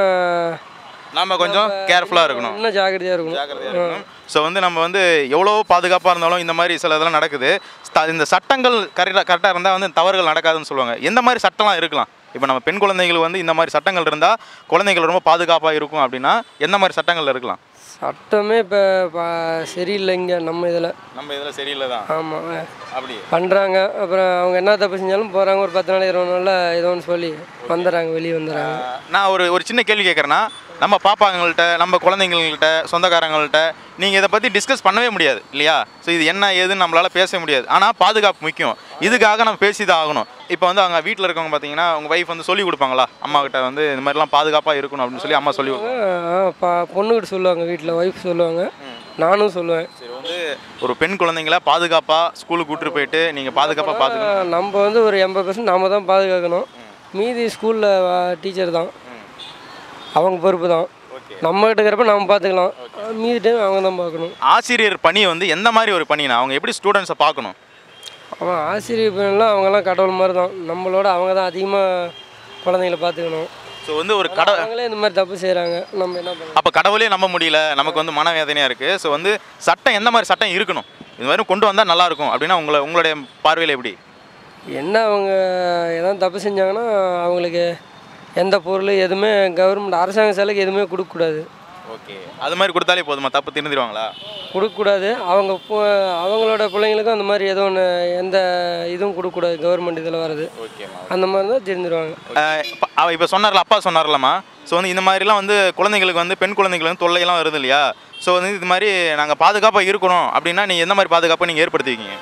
நம்ம கொஞ்சம் கேர்ஃபுல்லாக இருக்கணும் இன்னும் ஜாக்கிரதையாக ஜாக்கிரதையாக இருக்கணும் இருக்கணும் ஸோ வந்து நம்ம வந்து எவ்வளோ பாதுகாப்பாக இருந்தாலும் இந்த மாதிரி சில இதெல்லாம் நடக்குது த- இந்த சட்டங்கள் கரெக்டாக கரெக்டாக இருந்தால் வந்து தவறுகள் நடக்காதுன்னு சொல்லுவாங்க எந்த மாதிரி சட்டம்லாம் இருக்கலாம் இப்போ நம்ம பெண் குழந்தைகள் வந்து இந்த மாதிரி சட்டங்கள் இருந்தால் குழந்தைகள் ரொம்ப பாதுகாப்பாக இருக்கும் அப்படின்னா எந்த மாதிரி சட்டங்கள் இருக்கலாம் சட்டமே இப்போ சரியில்லை இங்கே நம்ம இதில் நம்ம இதில் சரியில்லை தான் ஆமாம் அப்படி பண்ணுறாங்க அப்புறம் அவங்க என்ன தப்பு செஞ்சாலும் போகிறாங்க ஒரு பத்து நாள் இருபது நாளில் ஏதோ ஒன்று சொல்லி வந்துடுறாங்க வெளியே வந்துடுறாங்க நான் ஒரு ஒரு சின்ன கேள்வி கேட்குறேன்னா நம்ம பாப்பாங்கள்ட்ட நம்ம குழந்தைங்கள்கிட்ட சொந்தக்காரங்கள்ட்ட நீங்கள் இதை பற்றி டிஸ்கஸ் பண்ணவே முடியாது இல்லையா ஸோ இது என்ன ஏதுன்னு நம்மளால் பேச முடியாது ஆனால் பாதுகாப்பு முக்கியம் இதுக்காக நம்ம பேசி தான் ஆகணும் இப்போ வந்து அவங்க வீட்டில் இருக்கவங்க பார்த்தீங்கன்னா உங்கள் ஒய்ஃப் வந்து சொல்லி கொடுப்பாங்களா அம்மா கிட்ட வந்து இந்த மாதிரிலாம் பாதுகாப்பாக இருக்கணும் அப்படின்னு சொல்லி அம்மா சொல்லி கொடுப்பாங்க ஆ, பா பொண்ணுக்கிட்ட சொல்லுவாங்க வீட்டில் ஒய்ஃப் சொல்லுவாங்க நானும் சொல்லுவேன் சரி வந்து ஒரு பெண் குழந்தைங்கள பாதுகாப்பாக ஸ்கூலுக்கு கூட்டிட்டு போயிட்டு நீங்கள் பாதுகாப்பாக பார்த்துக்கணும் ஆ, நம்ம வந்து ஒரு எண்பது பர்சன்ட் நாம தான் பாதுகாக்கணும் மீதி ஸ்கூலில் டீச்சர் தான் அவங்க பொறுப்பு தான் நம்ம கிட்ட இருக்கிறப்ப நம்ம பார்த்துக்கலாம் மீதி டைம் அவங்க தான் பார்க்கணும் ஆசிரியர் பணி வந்து எந்த மாதிரி ஒரு பணினா அவங்க எப்படி ஸ்டூடெண்ட்ஸை பார்க்கணும் அவன் ஆசிரியர் பணியெல்லாம் அவங்கெல்லாம் கடவுள் மாதிரி தான் நம்மளோட அவங்க தான் அதிகமாக குழந்தைங்கள பார்த்துக்கணும் ஸோ வந்து ஒரு கடை அவங்களே இந்த மாதிரி தப்பு செய்கிறாங்க நம்ம என்ன பண்ணலாம் அப்போ கடவுளே நம்ப முடியல நமக்கு வந்து மனவேதனையாக இருக்குது ஸோ வந்து சட்டம் எந்த மாதிரி சட்டம் இருக்கணும் இது மாதிரி கொண்டு வந்தால் நல்லாயிருக்கும் அப்படின்னா உங்களை உங்களுடைய பார்வையில் எப்படி என்ன அவங்க எதாவது தப்பு செஞ்சாங்கன்னா அவங்களுக்கு எந்த பொருள் எதுவுமே கவர்மெண்ட் அரசாங்க செலவுக்கு எதுவுமே கொடுக்கக்கூடாது ஓகே அது மாதிரி கொடுத்தாலே போதுமா தப்பு திருந்திடுவாங்களா கொடுக்கக்கூடாது அவங்க பு- அவங்களோட பிள்ளைங்களுக்கும் அந்த மாதிரி எதுவும் ஒன்று எந்த இதுவும் கொடுக்கக்கூடாது கவர்மெண்ட் இதில் வர்றது ஓகேம்மா அந்த மாதிரி தான் தெரிஞ்சிருவாங்க அவள் இப்போ சொன்னார்ல அப்பா சொன்னார்லம்மா ஸோ வந்து இந்த மாதிரிலாம் வந்து குழந்தைங்களுக்கு வந்து பெண் குழந்தைங்களுக்கு வந்து தொல்லையெல்லாம் வருது இல்லையா ஸோ வந்து இது மாதிரி நாங்கள் பாதுகாப்பாக இருக்கணும் அப்படின்னா நீங்கள் எந்த மாதிரி பாதுகாப்பை நீங்கள் ஏற்படுத்திக்கிங்க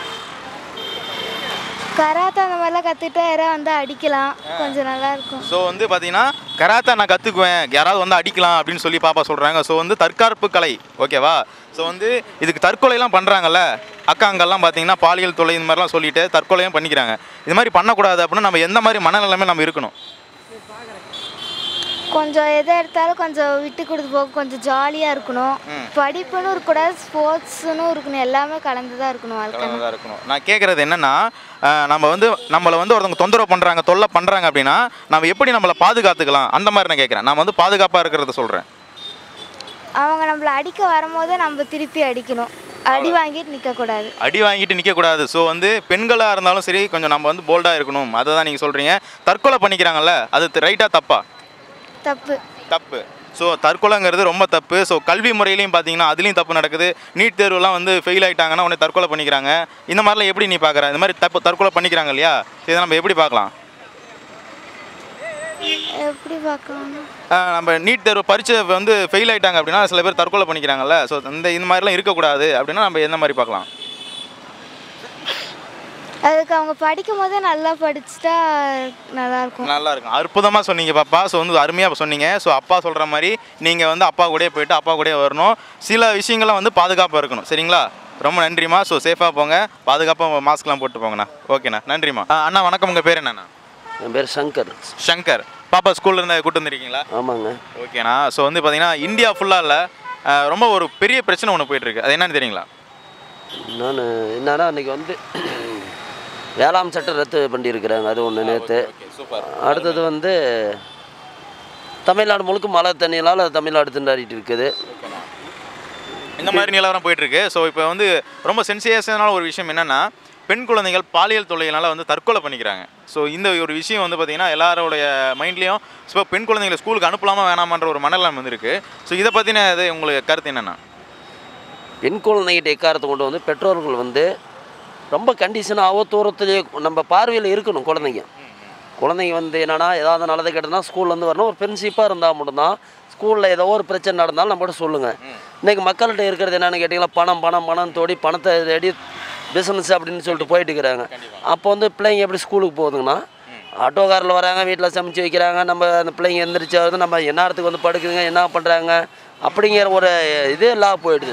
கராத்தே அந்த மாதிரிலாம் கற்றுக்கிட்டா யாராவது வந்து அடிக்கலாம் கொஞ்சம் நல்லா இருக்கும் ஸோ வந்து பார்த்தீங்கன்னா கராத்தா நான் கற்றுக்குவேன் யாராவது வந்து அடிக்கலாம் அப்படின்னு சொல்லி பாப்பா சொல்கிறாங்க ஸோ வந்து தற்காப்பு கலை ஓகேவா ஸோ வந்து இதுக்கு தற்கொலைலாம் பண்ணுறாங்கல்ல அக்காங்கெல்லாம் பார்த்தீங்கன்னா பாலியல் தொல்லை இந்த மாதிரிலாம் சொல்லிட்டு தற்கொலையும் பண்ணிக்கிறாங்க இது மாதிரி பண்ணக்கூடாது அப்படின்னா நம்ம எந்த மாதிரி மனநிலைமை நம்ம இருக்கணும் கொஞ்சம் எதை எடுத்தாலும் கொஞ்சம் விட்டு கொடுத்து போக கொஞ்சம் ஜாலியாக இருக்கணும் படிப்புன்னு இருக்கக்கூடாது ஸ்போர்ட்ஸுன்னு இருக்கணும் எல்லாமே கலந்து தான் இருக்கணும் வாழ்க்கை தான் இருக்கணும் நான் கேட்குறது என்னன்னா அஹ், நம்ம வந்து நம்மளை வந்து ஒருத்தவங்க தொந்தரவு பண்ணுறாங்க தொல்லை பண்ணுறாங்க அப்படின்னா நம்ம எப்படி நம்மளை பாதுகாத்துக்கலாம் அந்த மாதிரி நான் கேட்குறேன் நான் வந்து பாதுகாப்பாக இருக்கிறத சொல்கிறேன் அவங்க நம்மளை அடிக்க வரும்போது நம்ம திருப்பி அடிக்கணும் அடி வாங்கிட்டு நிற்கக்கூடாது அடி வாங்கிட்டு நிற்கக்கூடாது ஸோ வந்து பெண்களாக இருந்தாலும் சரி கொஞ்சம் நம்ம வந்து போல்டாக இருக்கணும் அதை தான் நீங்கள் சொல்கிறீங்க தற்கொலை பண்ணிக்கிறாங்கல்ல அது ரைட்டாக தப்பா தப்பு தப்பு ஸோ தற்கொலைங்கிறது ரொம்ப தப்பு ஸோ கல்வி முறையிலையும் பார்த்தீங்கன்னா அதுலேயும் தப்பு நடக்குது நீட் தேர்வுலாம் வந்து ஃபெயில் ஆயிட்டாங்கன்னா உடனே தற்கொலை பண்ணிக்கிறாங்க இந்த மாதிரிலாம் எப்படி நீ பார்க்குற இந்த மாதிரி தப்பு தற்கொலை பண்ணிக்கிறாங்க இல்லையா இதை நம்ம எப்படி பார்க்கலாம் எப்படி பார்க்கலாம் ஆஹ் நம்ம நீட் தேர்வு பரீட்சை வந்து ஃபெயில் ஆயிட்டாங்க அப்படின்னா சில பேர் தற்கொலை பண்ணிக்கிறாங்கல்ல ஸோ இந்த இந்த மாதிரிலாம் இருக்கக்கூடாது அப்படின்னா நம்ம எந்த மாதிரி பார்க்கலாம் அதுக்கு அவங்க படிக்கும் போதே நல்லா படிச்சுட்டா நல்லா இருக்கும் நல்லா இருக்கும் அற்புதமாக சொன்னீங்க பாப்பா ஸோ வந்து அருமையாக சொன்னீங்க ஸோ அப்பா சொல்கிற மாதிரி நீங்கள் வந்து அப்பா கூடயே போயிட்டு அப்பா கூடயே வரணும் சில விஷயங்கள்லாம் வந்து பாதுகாப்பாக இருக்கணும் சரிங்களா ரொம்ப நன்றிம்மா ஸோ சேஃபாக போங்க பாதுகாப்பாக மாஸ்க்லாம் போட்டு போங்கண்ணா ஓகேண்ணா நன்றிம்மா ஆ, அண்ணா வணக்கம் உங்கள் பேர் என்னண்ணா என் பேர் சங்கர் சங்கர் பாப்பா ஸ்கூல்ல இருந்து கூட்டு வந்திருக்கீங்களா ஆமாங்க ஓகேண்ணா ஸோ வந்து பார்த்தீங்கன்னா இந்தியா ஃபுல்லாக ரொம்ப ஒரு பெரிய பிரச்சனை ஒன்று போயிட்டுருக்கு அது என்னன்னு தெரியுங்களா நான் என்னன்னா அன்றைக்கி வந்து வேளாண் சட்டம் ரத்து பண்ணியிருக்கிறாங்க அது ஒன்று நேற்று சூப்பர் அடுத்தது வந்து தமிழ்நாடு முழுக்க மழை தண்ணியினால் தமிழ்நாடு திண்டாடிட்டு இருக்குது இந்த மாதிரி நிலவரம் போயிட்டு இருக்கு ஸோ இப்போ வந்து ரொம்ப சென்சியஸான ஒரு விஷயம் என்னன்னா பெண் குழந்தைகள் பாலியல் தொல்லையினால வந்து தற்கொலை பண்ணிக்கிறாங்க ஸோ இந்த ஒரு விஷயம் வந்து பார்த்தீங்கன்னா எல்லாரோடைய மைண்ட்லேயும் ஸோ பெண் குழந்தைகளை ஸ்கூலுக்கு அனுப்பலாமா வேணாமான்ற ஒரு மனநலம் வந்திருக்கு ஸோ இதை பற்றின இது உங்களுக்கு கருத்து என்னென்னா பெண் குழந்தைகிட்ட எக்காரத்தை கொண்டு வந்து பெற்றோர்கள் வந்து ரொம்ப கண்டிஷனாகவோ தூரத்துலேயே நம்ம பார்வையில் இருக்கணும் குழந்தைங்க குழந்தைங்க வந்து என்னன்னா ஏதாவது நல்லது கெட்டதுனா ஸ்கூல்லேருந்து வரணும் ஒரு ஃப்ரெண்ட்ஷிப்பாக இருந்தால் மட்டும்தான் ஸ்கூலில் ஏதோ ஒரு பிரச்சனை நடந்தாலும் நம்மகிட்ட சொல்லுங்கள் இன்றைக்கி மக்கள்கிட்ட இருக்கிறது என்னென்னு கேட்டிங்கன்னா பணம் பணம் பணம் தோடி பணத்தை தேடி பிஸ்னஸ் அப்படின்னு சொல்லிட்டு போயிட்டு இருக்கிறாங்க அப்போ வந்து பிள்ளைங்க எப்படி ஸ்கூலுக்கு போகுதுங்கன்னா ஆட்டோக்காரில் வராங்க வீட்டில் சமைச்சு வைக்கிறாங்க நம்ம அந்த பிள்ளைங்க எந்திரிச்சா வந்து நம்ம என்ன நேரத்துக்கு வந்து படுக்குதுங்க என்ன பண்ணுறாங்க அப்படிங்கிற ஒரு இது இல்லாம போயிடுது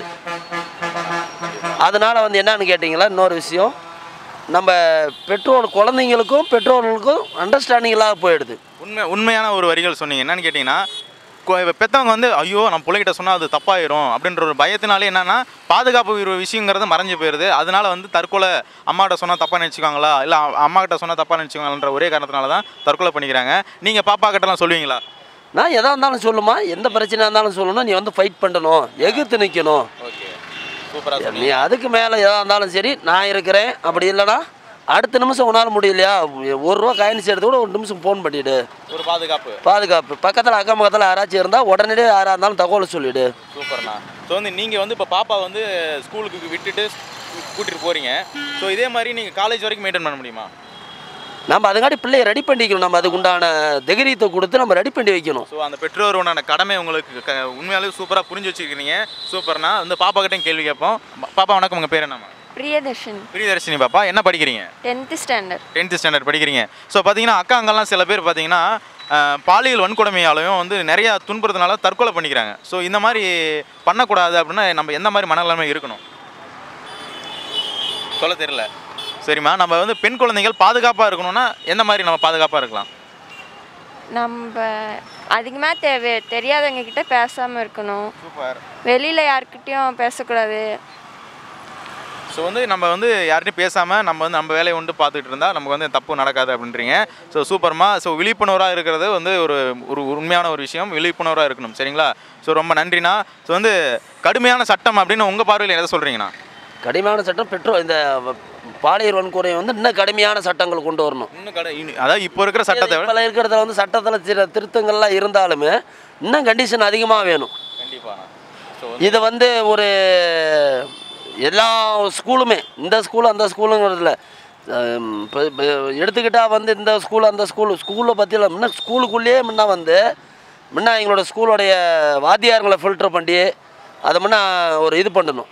அதனால் வந்து என்னன்னு கேட்டிங்களா இன்னொரு விஷயம் நம்ம பெற்றோர் குழந்தைங்களுக்கும் பெற்றோர்களுக்கும் அண்டர்ஸ்டாண்டிங் இல்லாத போயிடுது உண்மை உண்மையான ஒரு வரிகள் சொன்னீங்க என்னன்னு கேட்டிங்கன்னா கொ- இப்ப பெத்தவங்க வந்து ஐயோ நம்ம பிள்ளைகிட்ட சொன்னால் அது தப்பாயிரும் அப்படின்ற ஒரு பயத்தினாலே என்னன்னா பாதுகாப்பு ஒரு விஷயங்கிறது மறைஞ்சு போயிடுது அதனால வந்து தற்கொலை அம்மாட்ட சொன்னால் தப்பாக நினச்சிக்குவாங்களா இல்லை அம்மா கிட்ட சொன்னால் தப்பாக நினச்சிக்குவாங்கன்ற ஒரே காரணத்தினால தான் தற்கொலை பண்ணிக்கிறாங்க நீங்கள் பாப்பா கிட்டலாம் சொல்லுவீங்களா நான் எதாக இருந்தாலும் சொல்லுமா எந்த பிரச்சனையாக இருந்தாலும் சொல்லணும் நீ வந்து ஃபைட் பண்ணணும் எதிர்த்து நிற்கணும் ஓகே சூப்பராக நீ அதுக்கு மேலே எதாக இருந்தாலும் சரி நான் இருக்கிறேன் அப்படி இல்லைன்னா அடுத்த நிமிஷம் உன்னால் முடியலையா ஒரு ரூபா காயின்ஸ் எடுத்து கூட ஒரு நிமிஷம் ஃபோன் பண்ணிவிடு ஒரு பாதுகாப்பு பாதுகாப்பு பக்கத்தில் அக்கம் பக்கத்தில் யாராச்சும் இருந்தால் உடனடியே யாராக இருந்தாலும் தகவல் சொல்லிவிடு சூப்பர்ண்ணா ஸோ வந்து நீங்கள் வந்து இப்போ பாப்பா வந்து ஸ்கூலுக்கு விட்டுட்டு கூட்டிகிட்டு போகிறீங்க ஸோ இதே மாதிரி நீங்கள் காலேஜ் வரைக்கும் மெயின்டைன் பண்ண முடியுமா நம்ம அதுக்காட்டி பிள்ளைய ரெடி பண்ணிக்கணும் நம்ம அதுக்கு உண்டான தைரியத்தை கொடுத்து நம்ம ரெடி பண்ணி வைக்கணும் ஸோ அந்த பெற்றோரோட கடமை உங்களுக்கு க உண்மையாலே சூப்பராக புரிஞ்சு வச்சுருக்கீங்க சூப்பர்ண்ணா வந்து பாப்பா கிட்டையும் கேள்வி கேட்போம் பாப்பா வணக்கம் உங்கள் பேர் என்னம்மா பிரியதர்ஷினி பிரியதர்ஷினி பாப்பா என்ன படிக்கிறீங்க டென்த்து ஸ்டாண்டர்ட் டென்த்து ஸ்டாண்டர்ட் படிக்கிறீங்க ஸோ பார்த்தீங்கன்னா அக்கா அங்கெல்லாம் சில பேர் பார்த்தீங்கன்னா அஹ், பாலியல் வன்கொடுமையாலையும் வந்து நிறையா துன்புறதுனால தற்கொலை பண்ணிக்கிறாங்க ஸோ இந்த மாதிரி பண்ணக்கூடாது அப்படின்னா நம்ம எந்த மாதிரி மனநிலைமை இருக்கணும் சொல்ல தெரியல சரிம்மா நம்ம வந்து பெண் குழந்தைகள் பாதுகாப்பாக இருக்கணும்னா எந்த மாதிரி நம்ம பாதுகாப்பாக இருக்கலாம் நம்ம அதிகமாக தேவை தெரியாதவங்க கிட்ட பேசாமல் இருக்கணும் சூப்பர் வெளியில் யார்கிட்டயும் பேசக்கூடாது ஸோ வந்து நம்ம வந்து யார்கிட்டையும் பேசாமல் நம்ம வந்து நம்ம வேலையை உண்டு பார்த்துட்டு இருந்தால் நமக்கு வந்து தப்பு நடக்காது அப்படின்றீங்க ஸோ சூப்பர்மா ஸோ விழிப்புணர்வாக இருக்கிறது வந்து ஒரு ஒரு உண்மையான ஒரு விஷயம் விழிப்புணர்வாக இருக்கணும் சரிங்களா ஸோ ரொம்ப நன்றிண்ணா ஸோ வந்து கடுமையான சட்டம் அப்படின்னு உங்கள் பார்வையில் எதை சொல்கிறீங்கண்ணா கடுமையான சட்டம் பெற்றோர் இந்த பாலியல் வன்கொடுமை வந்து இன்னும் கடுமையான சட்டங்கள் கொண்டு வரணும் இன்னும் கடை இன்னும் அதாவது இப்போ இருக்கிற சட்டத்தை விட இப்போ இருக்கிறதுல வந்து சட்டத்தில் சில திருத்தங்கள்லாம் இருந்தாலுமே இன்னும் கண்டிஷன் அதிகமாக வேணும் கண்டிப்பாண்ணா ஸோ இது வந்து ஒரு எல்லா ஸ்கூலுமே இந்த ஸ்கூல் அந்த ஸ்கூலுங்கிறதுல இப்போ எடுத்துக்கிட்டால் வந்து இந்த ஸ்கூல் அந்த ஸ்கூல் ஸ்கூலை பற்றியில் முன்ன ஸ்கூலுக்குள்ளேயே முன்ன வந்து முன்ன எங்களோட ஸ்கூலோடைய வாத்தியாருங்களை ஃபில்டர் பண்ணி அதை முன்ன ஒரு இது பண்ணணும்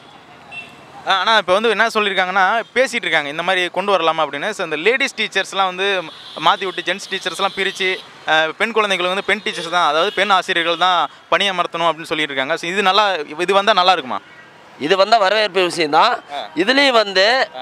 ஆனால் இப்போ வந்து என்ன சொல்லியிருக்காங்கன்னா பேசிகிட்டு இருக்காங்க இந்த மாதிரி கொண்டு வரலாமா அப்படின்னு ஸோ இந்த லேடிஸ் டீச்சர்ஸ்லாம் வந்து மாற்றி விட்டு ஜென்ட்ஸ் டீச்சர்ஸ்லாம் பிரித்து பெண் குழந்தைகளுக்கு வந்து பெண் டீச்சர்ஸ் தான் அதாவது பெண் ஆசிரியர்கள் தான் பணியமர்த்தணும் அப்படின்னு சொல்லிட்டு இருக்காங்க ஸோ இது நல்லா இது வந்தால் நல்லா இருக்குமா இது வந்தால் வரவேற்பு விஷயம்தான் இதுலேயும் வந்து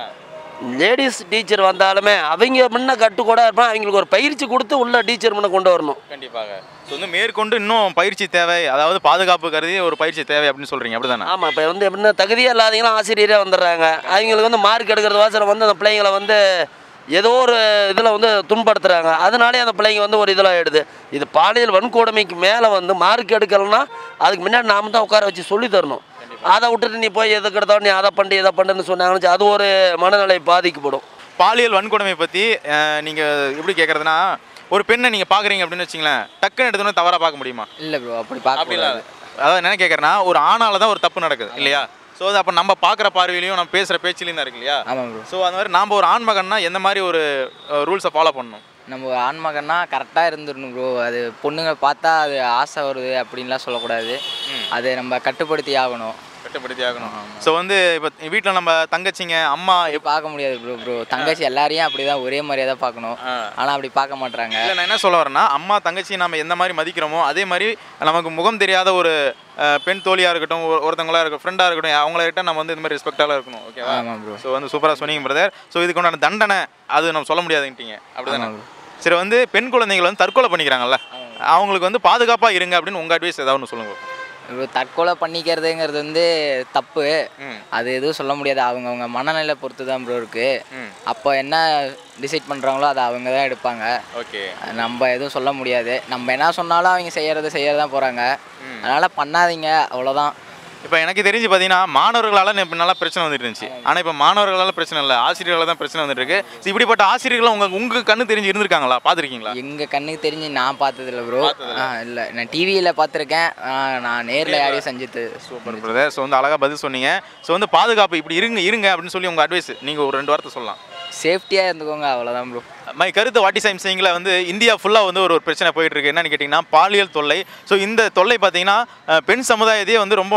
லேடிஸ் டீச்சர் வந்தாலுமே அவங்க முன்ன கட்டுக்கூட இருப்பாங்க அவங்களுக்கு ஒரு பயிற்சி கொடுத்து உள்ள டீச்சர் முன்ன கொண்டு வரணும் கண்டிப்பாக ஸோ வந்து மேற்கொண்டு இன்னும் பயிற்சி தேவை அதாவது பாதுகாப்பு கருதி ஒரு பயிற்சி தேவை அப்படின்னு சொல்கிறீங்க அப்படி தானே ஆமாம் இப்போ வந்து எப்படின்னா தகுதியே இல்லாதவங்களும் ஆசிரியரே வந்துடுறாங்க அவங்களுக்கு வந்து மார்க் எடுக்கிறது வாசல வந்து அந்த பிள்ளைங்களை வந்து ஏதோ ஒரு இதில் வந்து துன்படுத்துகிறாங்க அதனாலே அந்த பிள்ளைங்க வந்து ஒரு இதில் ஆகிடுது இது பாலியல் வன்கொடுமைக்கு மேலே வந்து மார்க் எடுக்கலைன்னா அதுக்கு முன்னாடி நாம தான் உட்கார வச்சு சொல்லி தரணும் அதை விட்டுட்டு நீ போய் எதுக்கு எடுத்தாலும் நீ அதை பண்ணி இதை பண்ணுன்னு சொன்னாங்கன்னு அது ஒரு மனநிலை பாதிக்கப்படும் பாலியல் வன்கொடுமை பற்றி நீங்கள் எப்படி கேட்குறதுனா ஒரு பெண்ணை நீங்கள் பார்க்குறீங்க அப்படின்னு வச்சிங்களேன் டக்குன்னு எடுத்தோன்னே தவறாக பார்க்க முடியுமா இல்லை ப்ரோ அப்படி பார்க்க அப்படிலாம் இல்லை. அதாவது என்ன கேட்குறேன்னா ஒரு ஆணால தான் ஒரு தப்பு நடக்குது இல்லையா ஸோ அது அப்போ நம்ம பார்க்குற பார்வையிலையும் நம்ம பேசுகிற பேச்சிலையும் தான் இருக்கு இல்லையா ஆமாம் ப்ரோ ஸோ அந்த மாதிரி நாம் ஒரு ஆண் மகன்னா எந்த மாதிரி ஒரு ரூல்ஸை ஃபாலோ பண்ணணும் நம்ம ஆண்மகன்னா கரெக்டாக இருந்துடணும் ப்ரோ அது பொண்ணுங்க பார்த்தா அது ஆசை வருது அப்படின்லாம் சொல்லக்கூடாது அதை நம்ம கட்டுப்படுத்தி ஆகணும் கட்டுப்படுத்தி ஆகணும் ஸோ வந்து இப்போ வீட்டில் நம்ம தங்கச்சிங்க அம்மா அப்படி பார்க்க முடியாது ப்ரோ ப்ரோ தங்கச்சி எல்லாரையும் அப்படி தான் ஒரே மாதிரியே தான் பார்க்கணும் ஆனால் அப்படி பார்க்க மாட்றாங்க இல்லை நான் என்ன சொல்ல வரேன்னா அம்மா தங்கச்சி நம்ம எந்த மாதிரி மதிக்கிறோமோ அதே மாதிரி நமக்கு முகம் தெரியாத ஒரு அஹ், பெண் தோழியாக இருக்கட்டும் ஒரு- ஒருத்தங்களா இருக்கட்டும் ஃப்ரெண்டாக இருக்கட்டும் அவங்கள்கிட்ட நம்ம வந்து இந்த மாதிரி ரெஸ்பெக்டாக இருக்கணும் ஓகேவா ஆமாம் ப்ரோ ஸோ வந்து சூப்பராக சொன்னீங்க பிரதர் ஸோ இதுக்கு உண்டான தண்டனை அது நம்ம சொல்ல முடியாதுன்ட்டீங்க அப்படிதானே சரி வந்து பெண் குழந்தைகள் வந்து தற்கொலை பண்ணிக்கிறாங்கல்ல அவங்களுக்கு வந்து பாதுகாப்பாக இருங்க அப்படின்னு உங்கள் அட்வைஸ் ஏதாவது ஒன்று சொல்லுங்க இப்போ தற்கொலை பண்ணிக்கிறதுங்கிறது வந்து தப்பு ம். அது எதுவும் சொல்ல முடியாது அவங்கவுங்க மனநிலை பொறுத்து தான் ப்ரோ இருக்கு ம். அப்போ என்ன டிசைட் பண்ணுறாங்களோ அதை அவங்க தான் எடுப்பாங்க ஓகே நம்ம எதுவும் சொல்ல முடியாது நம்ம என்ன சொன்னாலும் அவங்க செய்யறதை செய்யறது தான் போகிறாங்க அதனால் பண்ணாதீங்க அவ்வளோதான் இப்போ எனக்கு தெரிஞ்சு பார்த்தீங்கன்னா மாணவர்களால் இப்போ நல்லா பிரச்சனை வந்துட்டு இருந்துச்சு ஆனால் இப்போ மாணவர்களால் பிரச்சனை இல்லை ஆசிரியர்களால் தான் பிரச்சனை வந்துட்டு இருக்கு So, இப்படிப்பட்ட ஆசிரியர்கள் உங்கள் உங்கள் கண்ணு தெரிஞ்சு இருந்திருக்காங்களா பார்த்துருக்கீங்களா எங்கள் கண்ணுக்கு தெரிஞ்சு நான் பார்த்ததில்ல ப்ரோ ஆ இல்லை நான் டிவியில் பார்த்துருக்கேன் நான் நேரில் யாரையும் செஞ்சுட்டு சூப்பர் பிரதர் ஸோ வந்து அழகாக பதில் சொன்னீங்க ஸோ வந்து பாதுகாப்பு இப்படி இருங்க இருங்க அப்படின்னு சொல்லி உங்கள் அட்வைஸ் நீங்கள் ஒரு ரெண்டு வார்த்தை சொல்லலாம் சேஃப்டியாக இருந்துக்கோங்க அவ்வளோதான் ப்ரோ மை கருத்து வாட்டி சைம் சிங்கில் வந்து இந்தியா ஃபுல்லாக வந்து ஒரு ஒரு பிரச்சனை போயிட்டு இருக்கு என்னன்னு கேட்டிங்கன்னா பாலியல் தொல்லை ஸோ இந்த தொல்லை பார்த்தீங்கன்னா அஹ், பெண் சமுதாயத்தையே வந்து ரொம்ப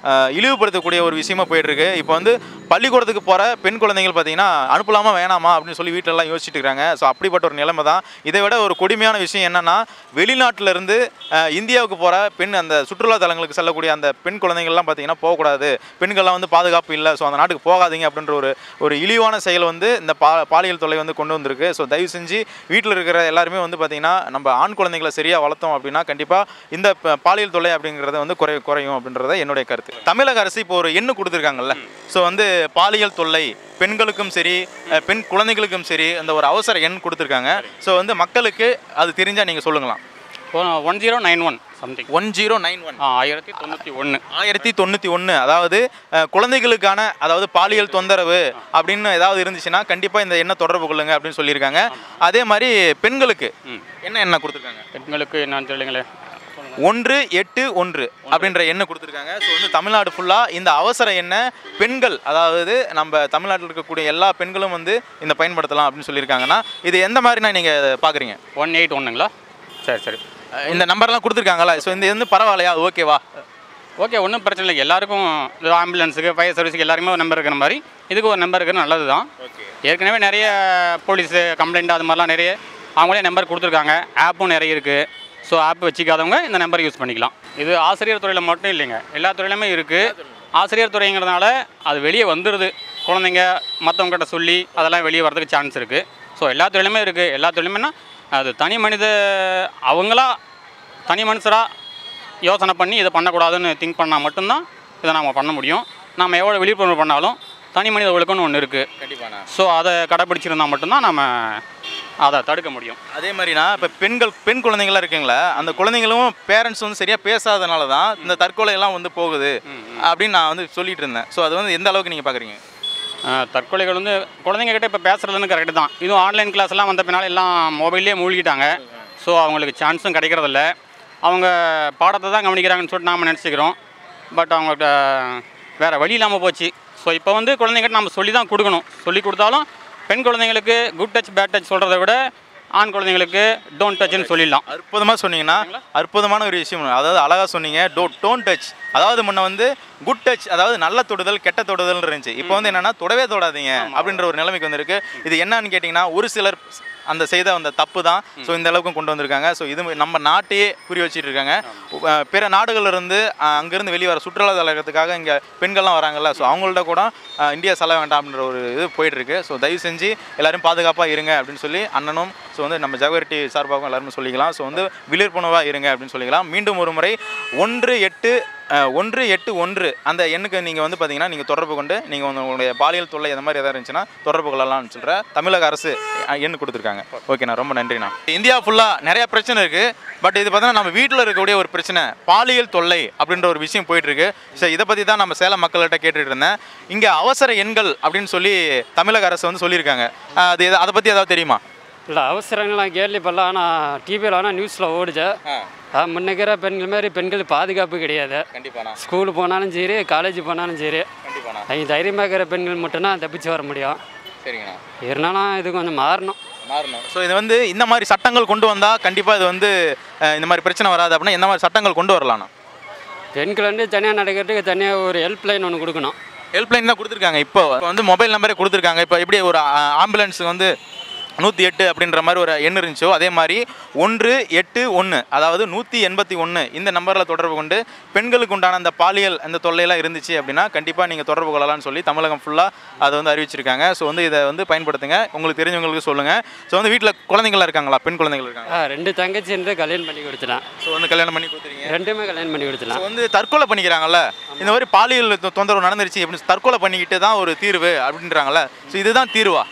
அஹ், இழிவுபடுத்தக்கூடிய ஒரு விஷயமா போயிட்டுருக்கு இப்போ வந்து பள்ளிக்கூடத்துக்கு போகிற பெண் குழந்தைகள் பார்த்தீங்கன்னா அனுப்பலாமா வேணாமா அப்படின்னு சொல்லி வீட்டிலலாம் யோசிச்சுட்டு இருக்காங்க ஸோ அப்படிப்பட்ட ஒரு நிலைமை தான் இதை விட ஒரு கொடுமையான விஷயம் என்னென்னா வெளிநாட்டிலேருந்து இந்தியாவுக்கு போகிற பெண் அந்த சுற்றுலா தலங்களுக்கு செல்லக்கூடிய அந்த பெண் குழந்தைங்கள்லாம் பார்த்தீங்கன்னா போகக்கூடாது பெண்கள்லாம் வந்து பாதுகாப்பு இல்லை ஸோ அந்த நாட்டுக்கு போகாதீங்க அப்படின்ற ஒரு ஒரு இழிவான செயல் வந்து இந்த பா பாலியல் தொல்லை வந்து கொண்டு வந்திருக்கு ஸோ தயவு செஞ்சு வீட்டில் இருக்கிற எல்லாருமே வந்து பார்த்தீங்கன்னா நம்ம ஆண் குழந்தைகளை சரியாக வளர்த்தோம் அப்படின்னா கண்டிப்பாக இந்த ப- பாலியல் தொல்லை அப்படிங்கிறது வந்து குறை குறையும் அப்படின்றத என்னுடைய கருத்து தமிழக அரசு இப்போ ஒரு எண்ணு கொடுத்துருக்காங்கல்ல ஸோ வந்து பாலியல் தொல்லை பெண்களுக்கும் சரி அஹ், பெண் குழந்தைகளுக்கும் சரி அந்த ஒரு அவசர எண் கொடுத்துருக்காங்க ஸோ வந்து மக்களுக்கு அது தெரிஞ்சால் நீங்கள் சொல்லுங்களாம் one zero nine one something one zero nine one ஆயிரத்தி தொண்ணூற்றி ஒன்று ஆயிரத்தி தொண்ணூற்றி ஒன்று அதாவது அஹ், குழந்தைகளுக்கான அதாவது பாலியல் தொந்தரவு அப்படின்னு ஏதாவது இருந்துச்சுன்னா கண்டிப்பாக இந்த எண்ணை தொடர்பு கொள்ளுங்க அப்படின்னு சொல்லியிருக்காங்க அதே மாதிரி பெண்களுக்கு என்ன என்ன கொடுத்துருக்காங்க பெண்களுக்கு என்னன்னு சொல்லுங்களேன் ஒன்று எட்டு ஒன்று அப்படின்ற எண்ணை கொடுத்துருக்காங்க ஸோ வந்து தமிழ்நாடு ஃபுல்லாக இந்த அவசர எண்ணை பெண்கள் அதாவது நம்ம தமிழ்நாட்டில் இருக்கக்கூடிய எல்லா பெண்களும் வந்து இந்த பயன்படுத்தலாம் அப்படின்னு சொல்லியிருக்காங்கன்னா இது எந்த மாதிரினா நீங்கள் பார்க்குறீங்க ஒன் எயிட் ஒன்றுங்களா சரி சரி இந்த நம்பர்லாம் கொடுத்துருக்காங்களா ஸோ இந்த வந்து பரவாயில்லையா ஓகேவா ஓகே ஒன்றும் பிரச்சனை இல்லை எல்லாருக்கும் இது ஆம்புலன்ஸுக்கு ஃபயர் சர்வீஸுக்கு எல்லாருக்குமே ஒரு நம்பர் இருக்கிற மாதிரி இதுக்கு ஒரு நம்பர் இருக்கிறது நல்லது தான் ஏற்கனவே நிறைய போலீஸு கம்ப்ளைண்ட் அது மாதிரிலாம் நிறைய அவங்களே நம்பர் கொடுத்துருக்காங்க ஆப்பும் நிறைய இருக்குது ஸோ ஆப் வச்சுக்காதவங்க இந்த நம்பர் யூஸ் பண்ணிக்கலாம் இது ஆசிரியர் துறையில் மட்டும் இல்லைங்க எல்லா துறையிலுமே இருக்குது ஆசிரியர் துறைங்கிறதுனால அது வெளியே வந்துடுது குழந்தைங்க மற்றவங்ககிட்ட சொல்லி அதெல்லாம் வெளியே வரதுக்கு சான்ஸ் இருக்குது ஸோ எல்லா துறையிலுமே இருக்குது எல்லா துறையிலுமேனா அது தனி மனித அவங்களா தனி மனுஷராக யோசனை பண்ணி இதை பண்ணக்கூடாதுன்னு திங்க் பண்ணால் மட்டும்தான் இதை நாம் பண்ண முடியும் நாம் எவ்வளோ விழிப்புணர்வு பண்ணாலும் தனி மனித ஒழுக்கம்னு ஒன்று இருக்குது கண்டிப்பாண்ணா ஸோ அதை கடைப்பிடிச்சிருந்தா மட்டும்தான் நம்ம அதை தடுக்க முடியும் அதே மாதிரினா இப்போ பெண்கள் பெண் குழந்தைங்களாம் இருக்குங்களா அந்த குழந்தைங்களும் பேரண்ட்ஸ் வந்து சரியாக பேசாதனால தான் இந்த தற்கொலை எல்லாம் வந்து போகுது அப்படின்னு நான் வந்து சொல்லிட்டு இருந்தேன் ஸோ அது வந்து எந்த அளவுக்கு நீங்கள் பார்க்குறீங்க அஹ், தற்கொலைகள் வந்து குழந்தைங்க கிட்ட இப்போ பேசுறதுன்னு கரெக்டு தான் இதுவும் ஆன்லைன் கிளாஸ்லாம் வந்த பின்னால் எல்லாம் மொபைல்லே மூழ்கிட்டாங்க ஸோ அவங்களுக்கு சான்ஸும் கிடைக்கிறதில்ல அவங்க பாடத்தை தான் கவனிக்கிறாங்கன்னு சொல்லிட்டு நாம் நினச்சிக்கிறோம் பட் அவங்கள்ட்ட வேறு வழி இல்லாமல் போச்சு ஸோ இப்போ வந்து குழந்தைங்கிட்ட நம்ம சொல்லி தான் கொடுக்கணும் சொல்லி கொடுத்தாலும் பெண் குழந்தைங்களுக்கு குட் டச் பேட் டச் சொல்கிறத விட ஆண் குழந்தைங்களுக்கு டோன்ட் டச்னு சொல்லிடலாம் அற்புதமாக சொன்னீங்கன்னா அற்புதமான ஒரு விஷயம் அதாவது அழகாக சொன்னீங்க டோ டோன் டச் அதாவது முன்ன வந்து குட் டச் அதாவது நல்ல தொடுதல் கெட்ட தொடுதல் இருந்துச்சு இப்போ வந்து என்னன்னா தொடவே தொடாதீங்க அப்படின்ற ஒரு நிலைமைக்கு வந்திருக்கு இது என்னன்னு கேட்டிங்கன்னா ஒரு சிலர் அந்த செய்த அந்த தப்பு தான் ஸோ இந்த அளவுக்கு கொண்டு வந்திருக்காங்க ஸோ இது நம்ம நாட்டையே புரி வச்சிட்டு இருக்காங்க அஹ் பிற நாடுகள்ல இருந்து அஹ் அங்கிருந்து வெளியே வர சுற்றுலா தலகத்துக்காக இங்கே பெண்கள்லாம் வராங்கல்ல ஸோ அவங்கள்ட்ட கூட அஹ் இந்தியா செல்ல வேண்டாம் அப்படின்ற ஒரு இது போயிட்டு இருக்கு ஸோ தயவு செஞ்சு எல்லாரும் பாதுகாப்பாக இருங்க அப்படின்னு சொல்லி அண்ணனும் ஸோ வந்து நம்ம ஜவஹர் டிவி சார்பாகவும் எல்லாருமே சொல்லிக்கலாம் ஸோ வந்து விழிப்புணர்வாக இருங்க அப்படின்னு சொல்லிக்கலாம் மீண்டும் ஒரு முறை ஒன்று எட்டு அஹ், ஒன்று எட்டு ஒன்று அந்த எண்ணுக்கு நீங்கள் வந்து பார்த்தீங்கன்னா நீங்கள் தொடர்பு கொண்டு நீங்கள் உங்களுடைய பாலியல் தொல்லை அந்த மாதிரி எதாவது இருந்துச்சுன்னா தொடர்பு கொள்ளலாம்னு சொல்கிற தமிழக அரசு அஹ், எண் கொடுத்துருக்காங்க ஓகேண்ணா ரொம்ப நன்றிண்ணா இந்தியா ஃபுல்லாக நிறையா பிரச்சனை இருக்குது பட் இது பார்த்தீங்கன்னா நம்ம வீட்டில் இருக்கக்கூடிய ஒரு பிரச்சனை பாலியல் தொல்லை அப்படின்ற ஒரு விஷயம் போயிட்டு இருக்கு ஸோ இதை பற்றி தான் நம்ம சேலம் மக்கள்கிட்ட கேட்டுட்டு இருந்தேன் இங்கே அவசர எண்கள் அப்படின்னு சொல்லி தமிழக அரசு வந்து சொல்லியிருக்காங்க அஹ், அது எது- அதை பற்றி ஏதாவது தெரியுமா இல்லை அவசரங்கள்லாம் கேள்விப்படலாம் ஆனால் டிவியில் ஆனால் நியூஸில் ஓடுச்சு முன்னைக்கிற பெண்கள் மாதிரி பெண்கள் பாதுகாப்பு கிடையாது கண்டிப்பாண்ணா ஸ்கூலு போனாலும் சரி காலேஜ் போனாலும் சரி கண்டிப்பாண்ணா அவங்க தைரியமாக இருக்கிற பெண்கள் மட்டும்தான் தப்பிச்சு வர முடியும் சரிங்கண்ணா இருந்தாலும் இது கொஞ்சம் மாறணும் மாறணும் ஸோ இது வந்து இந்த மாதிரி சட்டங்கள் கொண்டு வந்தால் கண்டிப்பாக இது வந்து அஹ், இந்த மாதிரி பிரச்சனை வராது அப்படின்னா எந்த மாதிரி சட்டங்கள் கொண்டு வரலாம்ண்ணா பெண்கள் வந்து தனியாக நடக்கிறதுக்கு தனியாக ஒரு ஹெல்ப்லைன் ஒன்று கொடுக்கணும் ஹெல்ப்லைன் தான் கொடுத்துருக்காங்க இப்போ இப்போ வந்து மொபைல் நம்பரே கொடுத்துருக்காங்க இப்போ எப்படி ஒரு ஆம்புலன்ஸ் வந்து நூற்றி எட்டு அப்படின்ற மாதிரி ஒரு எண் இருந்துச்சோ அதே மாதிரி ஒன்று எட்டு ஒன்று அதாவது நூற்றி எண்பத்தி ஒன்று இந்த நம்பரில் தொடர்பு கொண்டு பெண்களுக்கு உண்டான அந்த பாலியல் அந்த தொல்லையெல்லாம் இருந்துச்சு அப்படின்னா கண்டிப்பாக நீங்கள் தொடர்பு கொள்ளலாம்னு சொல்லி தமிழகம் ஃபுல்லாக அதை வந்து அறிவிச்சிருக்காங்க ஸோ வந்து இதை வந்து பயன்படுத்துங்க உங்களுக்கு தெரிஞ்சவங்களுக்கு சொல்லுங்கள் ஸோ வந்து வீட்டில் குழந்தைங்களா இருக்காங்களா பெண் குழந்தைகள் இருக்காங்க ஆ ரெண்டு தங்கச்சி என்று கல்யாணம் பண்ணி கொடுத்துட்டான் ஸோ வந்து கல்யாணம் பண்ணி கொடுத்துருங்க ரெண்டுமே கல்யாணம் பண்ணி கொடுத்துட்டான் ஸோ வந்து தற்கொலை பண்ணிக்கிறாங்கல்ல இந்த மாதிரி பாலியல் தொ- தொந்தரவு நடந்துருச்சு அப்படின்னு தற்கொலை பண்ணிக்கிட்டு தான் ஒரு தீர்வு அப்படின்றாங்கல்ல ஸோ இதுதான் தீர்வா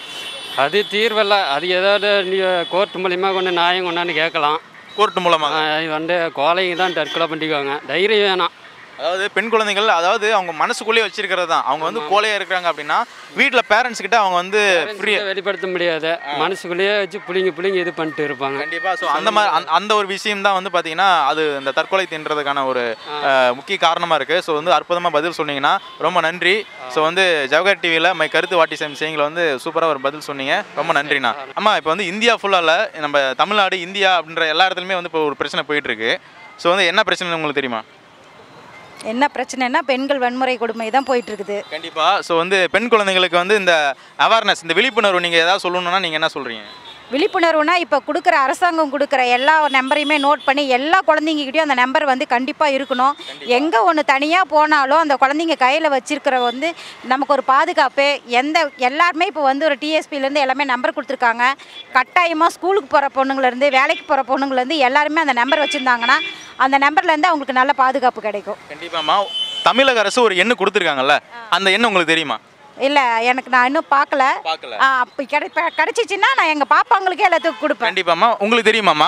அது தீர்வல்ல அது ஏதாவது கோர்ட் மூலியமாக கொண்டு நியாயம் கொண்டாந்து கேட்கலாம் கோர்ட் மூலமாக ஆ, இது வந்து கோலைங்க தான் தற்கொலை பண்ணிக்குவாங்க தைரியம் வேணாம் அதாவது பெண் குழந்தைகள் அதாவது அவங்க மனசுக்குள்ளேயே வச்சிருக்கிறது தான் அவங்க வந்து கோலையா இருக்கிறாங்க அப்படின்னா வீட்டில் பேரண்ட்ஸ் கிட்ட அவங்க வந்து ஃப்ரீ வெளிப்படுத்த முடியாது மனசுக்குள்ளேயே வச்சு புளிங்க புளிங்க இது பண்ணிட்டு இருப்பாங்க கண்டிப்பா ஸோ அந்த மாதிரி அந்த- அந்த ஒரு விஷயம் தான் வந்து பார்த்தீங்கன்னா அது இந்த தற்கொலை தின்றதுக்கான ஒரு அஹ், முக்கிய காரணமாக இருக்குது ஸோ வந்து அற்புதமாக பதில் சொன்னீங்கன்னா ரொம்ப நன்றி ஸோ வந்து ஜவஹர் டிவியில் மை கருத்து வாட்டி சம் செய்யுங்களை வந்து சூப்பராக ஒரு பதில் சொன்னீங்க ரொம்ப நன்றிண்ணா அம்மா இப்போ வந்து இந்தியா ஃபுல்லால நம்ம தமிழ்நாடு இந்தியா அப்படின்ற எல்லா இடத்துலையுமே வந்து இப்போ ஒரு பிரச்சனை போயிட்டு இருக்கு ஸோ வந்து என்ன பிரச்சனை உங்களுக்கு தெரியுமா என்ன பிரச்சனைனா பெண்கள் வன்முறை கொடுமை தான் போயிட்டு இருக்குது கண்டிப்பா ஸோ வந்து பெண் குழந்தைங்களுக்கு வந்து இந்த அவேர்னஸ் இந்த விழிப்புணர்வு நீங்க ஏதாவது சொல்லணும்னா நீங்க என்ன சொல்றீங்க விழிப்புணர்வுனா இப்போ கொடுக்குற அரசாங்கம் கொடுக்குற எல்லா நம்பரையுமே நோட் பண்ணி எல்லா குழந்தைங்ககிட்டயும் அந்த நம்பர் வந்து கண்டிப்பாக இருக்கணும் எங்கே ஒன்று தனியாக போனாலும் அந்த குழந்தைங்க கையில் வச்சிருக்கிற வந்து நமக்கு ஒரு பாதுகாப்பு எந்த எல்லாருமே இப்போ வந்து ஒரு டிஎஸ்பிலேருந்து எல்லாமே நம்பர் கொடுத்துருக்காங்க கட்டாயமாக ஸ்கூலுக்கு போகிற பொண்ணுங்கள்லேருந்து வேலைக்கு போகிற பொண்ணுங்கள்லேருந்து எல்லாருமே அந்த நம்பர் வச்சுருந்தாங்கன்னா அந்த நம்பர்லேருந்து அவங்களுக்கு நல்ல பாதுகாப்பு கிடைக்கும் கண்டிப்பாம்மா தமிழக அரசு ஒரு எண்ணு கொடுத்துருக்காங்கல்ல அந்த எண்ணு உங்களுக்கு தெரியுமா இல்லை எனக்கு நான் இன்னும் பார்க்கல பார்க்கல. ஆ, அப்போ கிடை கிடச்சிச்சின்னா நான் எங்கள் பாப்பாங்களுக்கே எல்லாத்துக்கும் கொடுப்பேன் கண்டிப்பாம்மா உங்களுக்கு தெரியுமாம்மா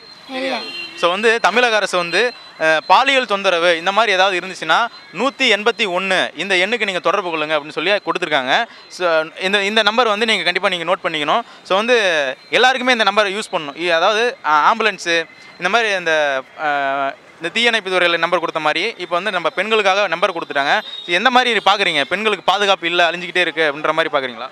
ஸோ வந்து தமிழக அரசு வந்து அஹ், பாலியல் தொந்தரவு இந்த மாதிரி ஏதாவது இருந்துச்சுன்னா நூற்றி எண்பத்தி ஒன்று இந்த எண்ணுக்கு நீங்கள் தொடர்பு கொள்ளுங்க அப்படின்னு சொல்லி கொடுத்துருக்காங்க ஸோ இந்த இந்த நம்பர் வந்து நீங்கள் கண்டிப்பாக நீங்கள் நோட் பண்ணிக்கணும் ஸோ வந்து எல்லாருக்குமே இந்த நம்பரை யூஸ் பண்ணணும் இ- அதாவது ஆம்புலன்ஸு இந்த மாதிரி இந்த அஹ், இந்த தீயணைப்பு துறையில் நம்பர் கொடுத்த மாதிரி இப்போ வந்து நம்ம பெண்களுக்காக நம்பர் கொடுத்துட்டாங்க இது எந்த மாதிரி பார்க்குறீங்க பெண்களுக்கு பாதுகாப்பு இல்லை அழிஞ்சிக்கிட்டே இருக்குது அப்படின்ற மாதிரி பார்க்குறீங்களா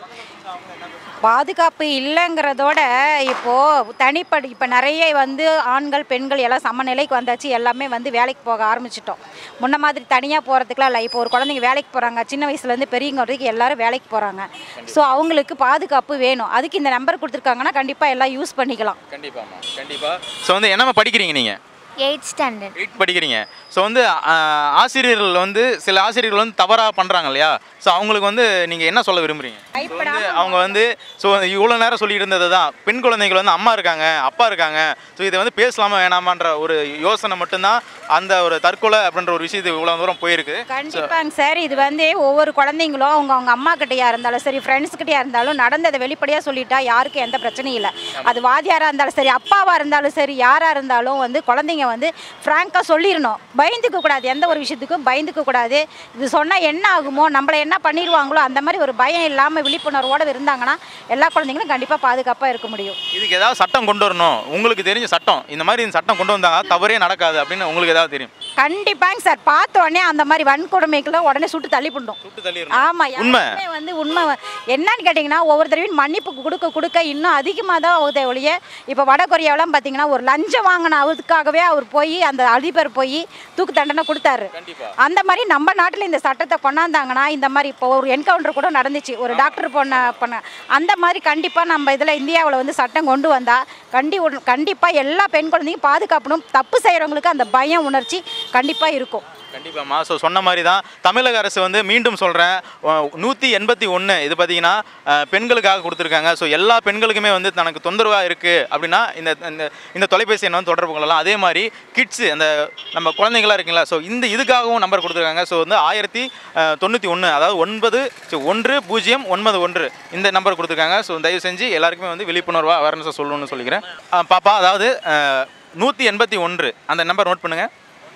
பாதுகாப்பு இல்லைங்கிறதோட இப்போது தனிப்படி இப்போ நிறைய வந்து ஆண்கள் பெண்கள் எல்லாம் சமநிலைக்கு வந்தாச்சு எல்லாமே வந்து வேலைக்கு போக ஆரம்பிச்சிட்டோம் முன்ன மாதிரி தனியாக போகிறதுக்குலாம் இல்லை இப்போ ஒரு குழந்தைங்க வேலைக்கு போகிறாங்க சின்ன வயசுலேருந்து பெரியவங்க வரைக்கும் எல்லாரும் வேலைக்கு போகிறாங்க ஸோ அவங்களுக்கு பாதுகாப்பு வேணும் அதுக்கு இந்த நம்பர் கொடுத்துருக்காங்கன்னா கண்டிப்பாக எல்லாம் யூஸ் பண்ணிக்கலாம் கண்டிப்பாம்மா கண்டிப்பாக ஸோ வந்து என்னம்மா படிக்கிறீங்க நீங்கள் எயிட் ஸ்டாண்டர்ட் எயிட் படிக்கிறீங்க ஸோ வந்து ஆஹ், ஆசிரியர்கள் வந்து சில ஆசிரியர்கள் வந்து தவறாக பண்ணுறாங்க இல்லையா ஸோ அவங்களுக்கு வந்து நீங்கள் என்ன சொல்ல விரும்புறீங்க So வந்து அவங்க வந்து ஸோ இவ்வளோ நேரம் சொல்லிட்டு இருந்தது தான் பெண் குழந்தைகள் வந்து அம்மா இருக்காங்க அப்பா இருக்காங்க ஸோ இதை வந்து பேசலாமா வேணாமான்ற ஒரு யோசனை மட்டும்தான் அந்த ஒரு தற்கொலை அப்படின்ற ஒரு விஷயத்துக்கு இவ்வளோ தூரம் போயிருக்கு கண்டிப்பாங்க சார் இது வந்து ஒவ்வொரு குழந்தைங்களும் அவங்க அவங்க அம்மா கிட்டயா இருந்தாலும் சரி ஃப்ரெண்ட்ஸ் கிட்டயா இருந்தாலும் நடந்ததை வெளிப்படையாக சொல்லிட்டா யாருக்கும் எந்த பிரச்சனையும் இல்லை அது வாதியாராக இருந்தாலும் சரி அப்பாவாக இருந்தாலும் சரி யாராக இருந்தாலும் வந்து குழந்தைங்க வந்து ஃப்ராங்காக சொல்லிடணும் பயந்துக்க கூடாது எந்த ஒரு விஷயத்துக்கும் பயந்துக்க கூடாது இது சொன்னால் என்ன ஆகுமோ நம்மளை என்ன பண்ணிடுவாங்களோ அந்த மாதிரி ஒரு பயம் இல்லாமல் விழிப்புணர்வோடு இருந்தாங்கன்னா எல்லா குழந்தைங்களும் கண்டிப்பாக பாதுகாப்பாக இருக்க முடியும் இதுக்கு ஏதாவது சட்டம் கொண்டு வரணும் உங்களுக்கு தெரிஞ்ச சட்டம் இந்த மாதிரி இந்த சட்டம் கொண்டு வந்தாங்க தவறே நடக்காது அப்படின்னு உங்களுக்கு ஏதாவது தெரியும் கண்டிப்பாங்க சார் பார்த்த உடனே அந்த மாதிரி வன்கொடுமைக்கெல்லாம் உடனே சுட்டு தள்ளிவிடணும் ஆமா உண்மை. யாருமே வந்து உண்மை என்னன்னு கேட்டிங்கன்னா ஒவ்வொரு தடவையும் மன்னிப்பு கொடுக்க கொடுக்க இன்னும் அதிகமாக தான் ஆகுதே ஒழிய இப்போ வட கொரியாவெல்லாம் பார்த்தீங்கன்னா ஒரு லஞ்சம் வாங்கின அதுக்காகவே அவர் போய் அந்த அதிபர் போய் தூக்கு தண்டனை கொடுத்தாரு அந்த மாதிரி நம்ம நாட்டில் இந்த சட்டத்தை கொண்டாந்தாங்கன்னா இந்த மாதிரி இப்போ ஒரு என்கவுண்டர் கூட நடந்துச்சு ஒரு டாக்டர் பொண்ண பண்ண அந்த மாதிரி கண்டிப்பாக நம்ம இதில் இந்தியாவில் வந்து சட்டம் கொண்டு வந்தால் கண்டி கண்டிப்பாக எல்லா பெண் குழந்தையும் பாதுகாப்பணும் தப்பு செய்கிறவங்களுக்கு அந்த பயம் உணர்ச்சி கண்டிப்பாக இருக்கும் கண்டிப்பாம்மா ஸோ சொன்ன மாதிரி தான் தமிழக அரசு வந்து மீண்டும் சொல்கிறேன் நூற்றி எண்பத்தி ஒன்று இது பார்த்தீங்கன்னா அஹ், பெண்களுக்காக கொடுத்துருக்காங்க ஸோ எல்லா பெண்களுக்குமே வந்து தனக்கு தொந்தரவாக இருக்குது அப்படின்னா இந்த இந்த இந்த தொலைபேசி எண்ணை வந்து தொடர்பு கொள்ளலாம் அதே மாதிரி கிட்ஸு அந்த நம்ம குழந்தைங்களா இருக்குங்களா ஸோ இந்த இதுக்காகவும் நம்பர் கொடுத்துருக்காங்க ஸோ வந்து ஆயிரத்தி தொண்ணூற்றி ஒன்று அதாவது ஒன்பது சி, ஒன்று பூஜ்ஜியம் ஒன்பது ஒன்று இந்த நம்பர் கொடுத்துருக்காங்க ஸோ தயவு செஞ்சு எல்லாருக்குமே வந்து விழிப்புணர்வாக அவேர்னஸை சொல்லணும்னு சொல்லிக்கிறேன் அஹ், பாப்பா அதாவது நூற்றி எண்பத்தி ஒன்று அந்த நம்பர் நோட் பண்ணுங்கள்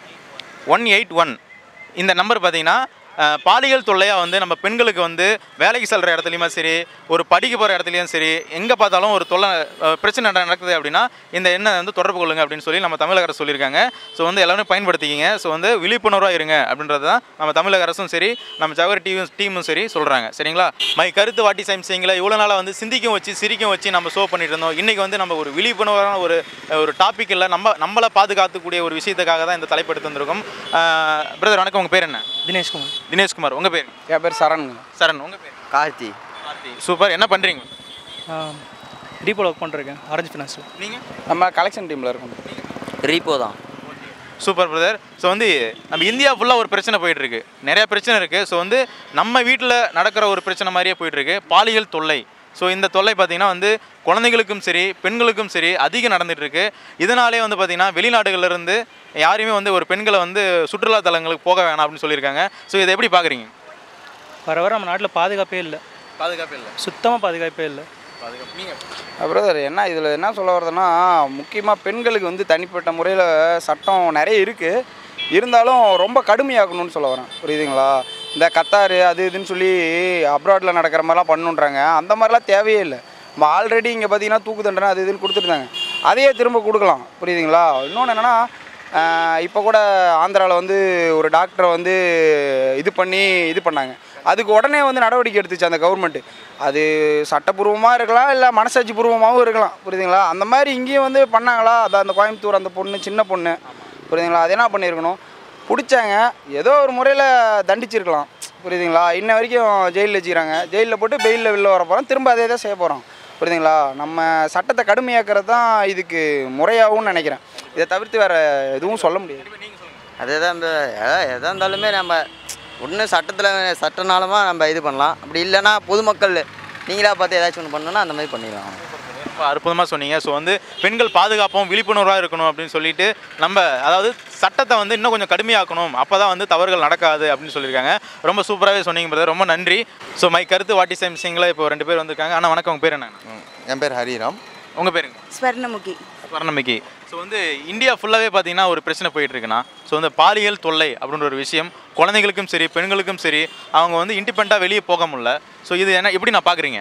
ஒன் எயிட் ஒன் இந்த நம்பர் பார்த்தீங்கன்னா அஹ், பாலியல் தொல்லையாக வந்து நம்ம பெண்களுக்கு வந்து வேலைக்கு செல்கிற இடத்துலையுமே சரி ஒரு படிக்க போகிற இடத்துலையும் சரி எங்கே பார்த்தாலும் ஒரு தொல்லை அஹ், பிரச்சனை நட- நடக்குது அப்படின்னா இந்த எண்ணை வந்து தொடர்பு கொள்ளுங்க அப்படின்னு சொல்லி நம்ம தமிழக அரசு சொல்லியிருக்காங்க ஸோ வந்து எல்லாரும் பயன்படுத்திக்கிங்க ஸோ வந்து விழிப்புணர்வாக இருங்க அப்படின்றது தான் நம்ம தமிழக அரசும் சரி நம்ம ஜவஹர் டீமும் டீமும் சரி சொல்கிறாங்க சரிங்களா மை கருத்து வாட்டி சைம் செய்யுங்களா இவ்வளோ நாளாக வந்து சிந்திக்கும் வச்சு சிரிக்கும் வச்சு நம்ம ஷோ பண்ணிட்டு இருந்தோம் இன்றைக்கி வந்து நம்ம ஒரு விழிப்புணர்வான ஒரு ஒரு டாபிக் இல்லை நம்ம நம்மளை பாதுகாத்துக்கூடிய ஒரு விஷயத்துக்காக தான் இந்த தலைப்பு எடுத்து வந்திருக்கோம் பிரதர் வணக்கம் உங்கள் பேர் என்ன தினேஷ்குமார் தினேஷ்குமார் உங்கள் பேர் என் பேர் சரணுங்க சரண் உங்கள் பேர் கார்த்தி கார்த்தி சூப்பர் என்ன பண்ணுறீங்க ரீபோல் ஒர்க் பண்ணிருக்கேன் ஆரஞ்சு ஃபினான்ஸில் நீங்கள் நம்ம கலெக்ஷன் டீமில் இருக்கோம் ரீபோ தான் சூப்பர் பிரதர் ஸோ வந்து நம்ம இந்தியா ஃபுல்லாக ஒரு பிரச்சனை போயிட்டு இருக்கு நிறைய பிரச்சனை இருக்குது ஸோ வந்து நம்ம வீட்டில் நடக்கிற ஒரு பிரச்சனை மாதிரியே போயிட்டு இருக்கு பாலியல் தொல்லை ஸோ இந்த தொல்லை பார்த்தீங்கன்னா வந்து குழந்தைகளுக்கும் சரி பெண்களுக்கும் சரி அதிகம் நடந்துட்டு இருக்கு இதனாலே வந்து பார்த்தீங்கன்னா வெளிநாடுகள்ல இருந்து யாரையுமே வந்து ஒரு பெண்களை வந்து சுற்றுலா தலங்களுக்கு போக வேணாம் அப்படின்னு சொல்லியிருக்காங்க ஸோ இதை எப்படி பார்க்குறீங்க வர வர நம்ம நாட்டில் பாதுகாப்பே இல்லை பாதுகாப்பு இல்லை சுத்தமாக பாதுகாப்பே இல்லை பாதுகாப்பு நீங்கள் பிரதர் என்ன இதில் என்ன சொல்ல வருதுன்னா முக்கியமாக பெண்களுக்கு வந்து தனிப்பட்ட முறையில் சட்டம் நிறைய இருக்குது இருந்தாலும் ரொம்ப கடுமையாக்கணும்னு சொல்ல வரேன் புரியுதுங்களா இந்த கத்தாரு அது இதுன்னு சொல்லி அப்ராடில் நடக்கிற மாதிரிலாம் பண்ணுன்றாங்க அந்த மாதிரிலாம் தேவையே இல்லை நம்ம ஆல்ரெடி இங்கே பார்த்தீங்கன்னா தூக்கு தண்டனை அது இதுன்னு கொடுத்துருந்தாங்க அதையே திரும்ப கொடுக்கலாம் புரியுதுங்களா இன்னொன்று என்னென்னா இப்போ கூட ஆந்திராவில் வந்து ஒரு டாக்டரை வந்து இது பண்ணி இது பண்ணாங்க அதுக்கு உடனே வந்து நடவடிக்கை எடுத்துச்சு அந்த கவர்மெண்ட்டு அது சட்டப்பூர்வமாக இருக்கலாம் இல்லை மனசாட்சி பூர்வமாகவும் இருக்கலாம் புரியுதுங்களா அந்த மாதிரி இங்கேயும் வந்து பண்ணாங்களா அது அந்த கோயம்புத்தூர் அந்த பொண்ணு சின்ன பொண்ணு புரியுதுங்களா அது என்ன பண்ணியிருக்கணும் பிடிச்சாங்க ஏதோ ஒரு முறையில் தண்டிச்சிருக்கலாம் புரியுதுங்களா இன்ன வரைக்கும் ஜெயிலில் வச்சுக்கிறாங்க ஜெயிலில் போட்டு பெயிலில் வெளில வர போகிறோம் திரும்ப அதே தான் செய்ய போகிறோம் புரியுதுங்களா நம்ம சட்டத்தை கடுமையாக்குறது தான் இதுக்கு முறையாகும்னு நினைக்கிறேன் இதை தவிர்த்து வேறு எதுவும் சொல்ல முடியாது அதுதான் இந்த எதா- எதா இருந்தாலுமே நம்ம ஒன்று சட்டத்தில் சட்டனாலமா நம்ம இது பண்ணலாம் அப்படி இல்லைன்னா பொதுமக்கள் நீங்களா பார்த்து ஏதாச்சும் ஒன்று பண்ணணும்னா அந்த மாதிரி பண்ணிடலாம் ரொம்ப அற்புதமாக சொன்னீங்க ஸோ வந்து பெண்கள் பாதுகாப்பும் விழிப்புணர்வாக இருக்கணும் அப்படின்னு சொல்லிட்டு நம்ம அதாவது சட்டத்தை வந்து இன்னும் கொஞ்சம் கடுமையாக்கணும் அப்போ தான் வந்து தவறுகள் நடக்காது அப்படின்னு சொல்லியிருக்காங்க ரொம்ப சூப்பராகவே சொன்னீங்க பிரதர் ரொம்ப நன்றி ஸோ மை கருத்து வாட்டி சைம் சிங்கில் இப்போ ரெண்டு பேர் வந்திருக்காங்க ஆனால் வணக்கம் உங்கள் பேர் என்ன என் பேர் ஹரிராம் உங்கள் பேருங்க ஸ்வர்ணமுகி வர்ணமிக்கி ஸோ வந்து இந்தியா ஃபுல்லாகவே பார்த்தீங்கன்னா ஒரு பிரச்சனை போயிட்டு இருக்குன்னா ஸோ வந்து பாலியல் தொல்லை அப்படின்ற ஒரு விஷயம் குழந்தைகளுக்கும் சரி பெண்களுக்கும் சரி அவங்க வந்து இண்டிபெண்ட்டாக வெளியே போக முடியல ஸோ இது என்ன எப்படி நான் பார்க்குறீங்க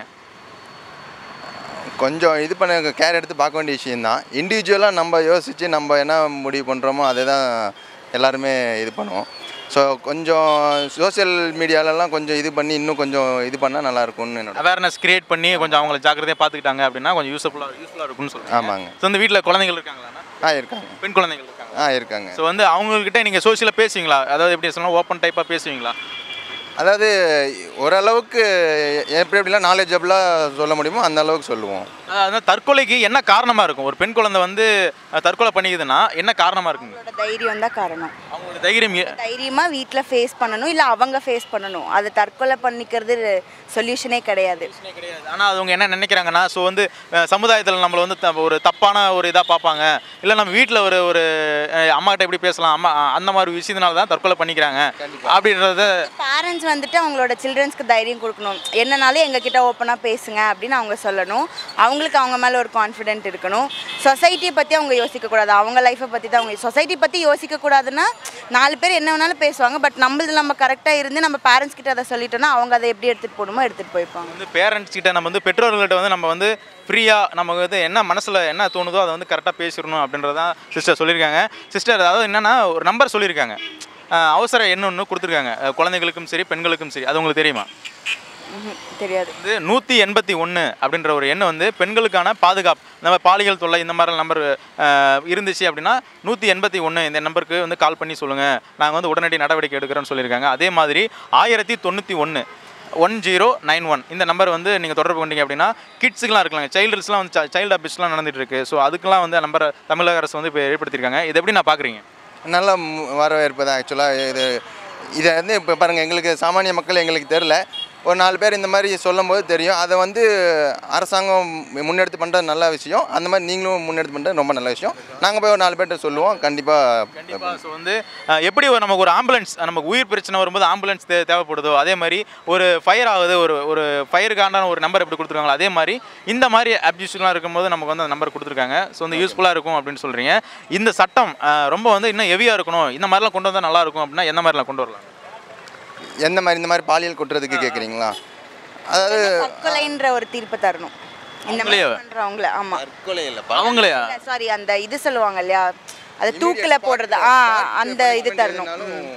கொஞ்சம் இது பண்ண கேர் எடுத்து பார்க்க வேண்டிய விஷயந்தான் இண்டிவிஜுவலாக நம்ம யோசித்து நம்ம என்ன முடிவு பண்ணுறோமோ அதை தான் எல்லாருமே இது பண்ணுவோம் ஸோ கொஞ்சம் சோஷியல் மீடியாலலாம் கொஞ்சம் இது பண்ணி இன்னும் கொஞ்சம் இது பண்ணால் நல்லாயிருக்கும்னு என்னோட அவேர்னஸ் கிரியேட் பண்ணி கொஞ்சம் அவங்கள ஜாக்கிரதையாக பார்த்துக்கிட்டாங்க அப்படின்னா கொஞ்சம் யூஸ்ஃபுல்லாக யூஸ்ஃபுல்லாக இருக்கும்னு சொல்லுவாங்க ஆமாங்க ஸோ இந்த வீட்டில் குழந்தைகள் இருக்காங்களா ஆ இருக்காங்க பெண் குழந்தைகள் இருக்காங்க ஆ இருக்காங்க ஸோ வந்து அவங்கக்கிட்ட நீங்கள் சோஷியலாக பேசுவீங்களா அதாவது எப்படி சொல்லலாம் ஓப்பன் டைப்பாக பேசுவீங்களா அதாவது ஓரளவுக்கு எப்படி எப்படிலாம் நாலேஜபிளாக சொல்ல முடியுமோ அந்த அளவுக்கு சொல்லுவோம் அதாவது தற்கொலைக்கு என்ன காரணமாக இருக்கும் ஒரு பெண் குழந்தை வந்து அஹ், தற்கொலை பண்ணிக்குதுன்னா என்ன காரணமாக இருக்குங்க அவங்களோட தைரியம் தான் காரணம் அவங்களோட தைரியம் எ- தைரியமாக வீட்டில் ஃபேஸ் பண்ணணும் இல்லை அவங்க ஃபேஸ் பண்ணணும் அது தற்கொலை பண்ணிக்கிறது சொல்யூஷனே கிடையாது ஆனால் அது அவங்க என்ன நினைக்கிறாங்கன்னா ஸோ வந்து சமுதாயத்தில் நம்மளை வந்து த- ஒரு தப்பான ஒரு இதாக பார்ப்பாங்க இல்லை நம்ம வீட்டில் ஒரு ஒரு அஹ், அம்மாகிட்ட எப்படி பேசலாம் அம்மா அஹ், அந்த மாதிரி விஷயத்தினால தான் தற்கொலை பண்ணிக்கிறாங்க அப்படின்றத பேரண்ட்ஸ் வந்துட்டு அவங்களோட சில்ட்ரன்ஸ்க்கு தைரியம் கொடுக்கணும் என்னனாலும் எங்ககிட்ட ஓப்பனாக பேசுங்க அப்படின்னு அவங்க சொல்லணும் அவங்களுக்கு அவங்க மேலே ஒரு கான்ஃபிடென்ட் இருக்கணும் சொசைட்டியை பற்றி அவங்க யோசிக்கக்கூடாது அவங்க லைஃப்பை பற்றி தான் அவங்க சொசைட்டி பற்றி யோசிக்கக்கூடாதுன்னா நாலு பேர் என்ன வேணாலும் பேசுவாங்க பட் நம்மளது நம்ம கரெக்டாக இருந்து நம்ம பேரண்ட்ஸ் கிட்ட அதை சொல்லிட்டோம்னா அவங்க அதை எப்படி எடுத்துகிட்டு போகணுமோ எடுத்துகிட்டு போய்ப்பாங்க வந்து பேரண்ட்ஸ் கிட்ட நம்ம வந்து பெற்றோர்கள்ட்ட வந்து நம்ம வந்து ஃப்ரீயாக நமக்கு வந்து என்ன மனசில் என்ன தோணுதோ அதை வந்து கரெக்டாக பேசிடணும் அப்படின்றதான் சிஸ்டர் சொல்லியிருக்காங்க சிஸ்டர் அதாவது என்னென்னா ஒரு நம்பர் சொல்லியிருக்காங்க அஹ், அவசர எண் ஒன்று கொடுத்துருக்காங்க அஹ், குழந்தைகளுக்கும் சரி பெண்களுக்கும் சரி அது உங்களுக்கு தெரியுமா ம்ஹும். தெரியாது வந்து நூற்றி எண்பத்தி ஒன்று அப்படின்ற ஒரு எண் வந்து பெண்களுக்கான பாதுகாப்பு நம்ம பாலியல் தொல்லை இந்த மாதிரி நம்பர் இருந்துச்சு அப்படின்னா நூற்றி எண்பத்தி ஒன்று இந்த நம்பருக்கு வந்து கால் பண்ணி சொல்லுங்கள் நாங்கள் வந்து உடனடி நடவடிக்கை எடுக்கிறோன்னு சொல்லியிருக்காங்க அதே மாதிரி ஆயிரத்தி தொண்ணூற்றி ஒன்று ஒன் ஜீரோ நைன் ஒன் இந்த நம்பர் வந்து நீங்கள் தொடர்பு கொண்டீங்க அப்படின்னா கிட்ஸுக்கெலாம் இருக்கலாங்க சைல்டுஸ்லாம் வந்து சைல்டு அபியூஸ்லாம் நடந்துட்டு இருக்கு ஸோ அதுக்கெல்லாம் வந்து நம்பர் தமிழக அரசு வந்து இப்போ ஏற்படுத்தியிருக்காங்க இதை எப்படி நான் பார்க்குறீங்க நல்ல மு- வரவேற்பு தான் ஆக்சுவலாக இது இதை வந்து இப்போ பாருங்கள் எங்களுக்கு சாமானிய மக்கள் எங்களுக்கு தெரில ஒரு நாலு பேர் இந்த மாதிரி சொல்லும்போது தெரியும் அதை வந்து அரசாங்கம் முன்னெடுத்து பண்ணுறது நல்ல விஷயம் அந்த மாதிரி நீங்களும் முன்னெடுத்து பண்ணுறது ரொம்ப நல்ல விஷயம் நாங்கள் போய் ஒரு நாலு பேர்கிட்ட சொல்லுவோம் கண்டிப்பாக கண்டிப்பாக ஸோ வந்து அஹ், எப்படி ஒரு நமக்கு ஒரு ஆம்புலன்ஸ் நமக்கு உயிர் பிரச்சனை வரும்போது ஆம்புலன்ஸ் தே தேவைப்படுதோ அதே மாதிரி ஒரு ஃபயர் ஆகுது ஒரு ஒரு ஃபயருக்கான ஒரு நம்பர் எப்படி கொடுத்துருக்காங்களோ அதே மாதிரி இந்த மாதிரி அப்யூஸ்லாம் இருக்கும்போது நமக்கு வந்து அந்த நம்பர் கொடுத்துருக்காங்க ஸோ வந்து யூஸ்ஃபுல்லாக இருக்கும் அப்படின்னு சொல்கிறீங்க இந்த சட்டம் அஹ், ரொம்ப வந்து இன்னும் ஹெவியாக இருக்கணும் இந்த மாதிரிலாம் கொண்டு வந்தால் நல்லா இருக்கும் அப்படின்னா எந்த மாதிரிலாம் கொண்டு வரலாம் எந்த மாதிரி இந்த மாதிரி பாலியல் குற்றத்துக்கு கேட்குறீங்களா அதாவது தற்கொலைன்ற ஒரு தீர்ப்பு தரணும் இந்த மாதிரி அவங்களையே? பண்றவங்கள ஆமா தற்கொலை இல்லை அவங்களையா சாரி அந்த இது சொல்லுவாங்க இல்லையா அது தூக்கில போடுறது ஆ அந்த இது தரணும்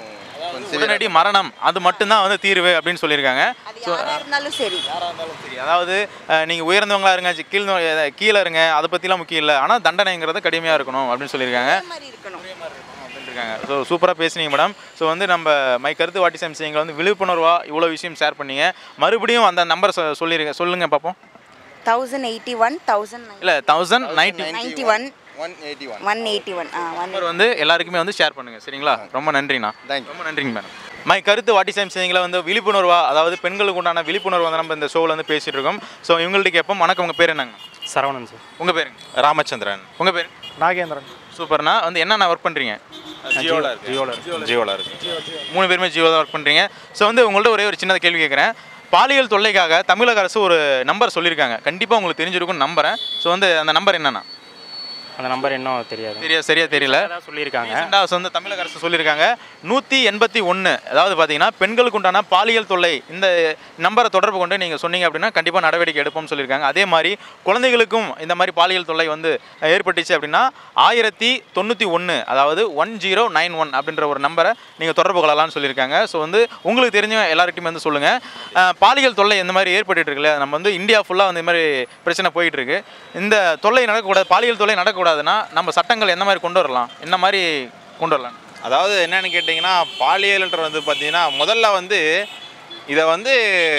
உடனடி மரணம் அது மட்டும்தான் வந்து தீர்வு அப்படின்னு சொல்லியிருக்காங்க ஸோ யாரா இருந்தாலும் சரி சரி அதாவது நீங்கள் உயர்ந்தவங்களா இருங்க சி- கீழ் கீழே இருங்க அதை பற்றிலாம் முக்கியம் இல்லை ஆனால் தண்டனைங்கிறது கடுமையாக இருக்கணும் அப்படின்னு சொல்லியிருக்காங்க இருக்காங்க ஸோ சூப்பராக பேசுனீங்க மேடம் ஸோ வந்து நம்ம மை கருத்து வாட்டி சம்சிங்களை வந்து விழிப்புணர்வாக இவ்வளோ விஷயம் ஷேர் பண்ணீங்க மறுபடியும் அந்த நம்பர் சொல்லிருங்க சொல்லுங்க பார்ப்போம் தௌசண்ட் எயிட்டி ஒன் தௌசண்ட் இல்லை thousand ninety ninety one one eighty one one eighty one ஆ ஒன் நம்பர் வந்து எல்லாருக்குமே வந்து ஷேர் பண்ணுங்க சரிங்களா ரொம்ப நன்றிண்ணா ரொம்ப நன்றிங்க மேடம் மை கருத்து வாட்டி சைம் செய்திங்களை வந்து விழிப்புணர்வா அதாவது பெண்களுக்கு உண்டான விழிப்புணர்வு வந்து நம்ம இந்த ஷோவில் வந்து பேசிட்டு இருக்கோம் ஸோ இவங்கள்ட்ட கேட்போம் வணக்கம் உங்கள் பேர் என்னங்க சரவணன் சார் உங்கள் பேருங்க ராமச்சந்திரன் உங்கள் பேர் நாகேந்திரன் சூப்பர்ண்ணா வந்து என்னென்ன ஒர்க் பண்ணுறீங்க ஜியோல இருக்கு. ஜியோல இருக்கு. ஜியோல இருக்கு. மூணு பேருமே ஜியோ தான் ஒர்க் பண்ணுறீங்க ஸோ வந்து உங்கள்ட்ட ஒரே ஒரு சின்னத கேள்வி கேட்குறேன் பாலியல் தொல்லைக்காக தமிழக அரசு ஒரு நம்பர் சொல்லியிருக்காங்க கண்டிப்பாக உங்களுக்கு தெரிஞ்சிருக்கும்னு நம்புறேன் ஸோ வந்து அந்த நம்பர் என்னன்னா அந்த நம்பர் இன்னும் தெரியாது சரியா சரியா தெரியல அதான் சொல்லியிருக்காங்க ரீசெண்டாக வந்து தமிழக அரசு சொல்லியிருக்காங்க நூற்றி எண்பத்தி ஒன்று அதாவது பார்த்தீங்கன்னா பெண்களுக்கு உண்டான பாலியல் தொல்லை இந்த நம்பரை தொடர்பு கொண்டு நீங்கள் சொன்னீங்க அப்படின்னா கண்டிப்பாக நடவடிக்கை எடுப்போம்னு சொல்லியிருக்காங்க அதே மாதிரி குழந்தைகளுக்கும் இந்த மாதிரி பாலியல் தொல்லை வந்து ஏற்பட்டுச்சு அப்படின்னா ஆயிரத்தி தொண்ணூற்றி ஒன்று அதாவது ஒன் ஜீரோ நைன் ஒன் அப்படின்ற ஒரு நம்பரை நீங்கள் தொடர்பு கொள்ளலாம்னு சொல்லியிருக்காங்க ஸோ வந்து உங்களுக்கு தெரிஞ்ச எல்லார்கிட்டையும் வந்து சொல்லுங்கள் பாலியல் தொல்லை இந்த மாதிரி ஏற்பட்டுட்டு இருக்குல்ல நம்ம வந்து இந்தியா ஃபுல்லாக வந்து இந்த மாதிரி பிரச்சனை போயிட்டு இருக்கு இந்த தொல்லை நடக்கக்கூடாது பாலியல் தொல்லை நடக்கக்கூடாதுன்னா நம்ம சட்டங்கள் எந்த மாதிரி கொண்டு வரலாம் என்ன மாதிரி கொண்டு வரலாம் அதாவது என்னன்னு கேட்டிங்கன்னா பாலியல்ன்ற வந்து பார்த்தீங்கன்னா முதல்ல வந்து இதை வந்து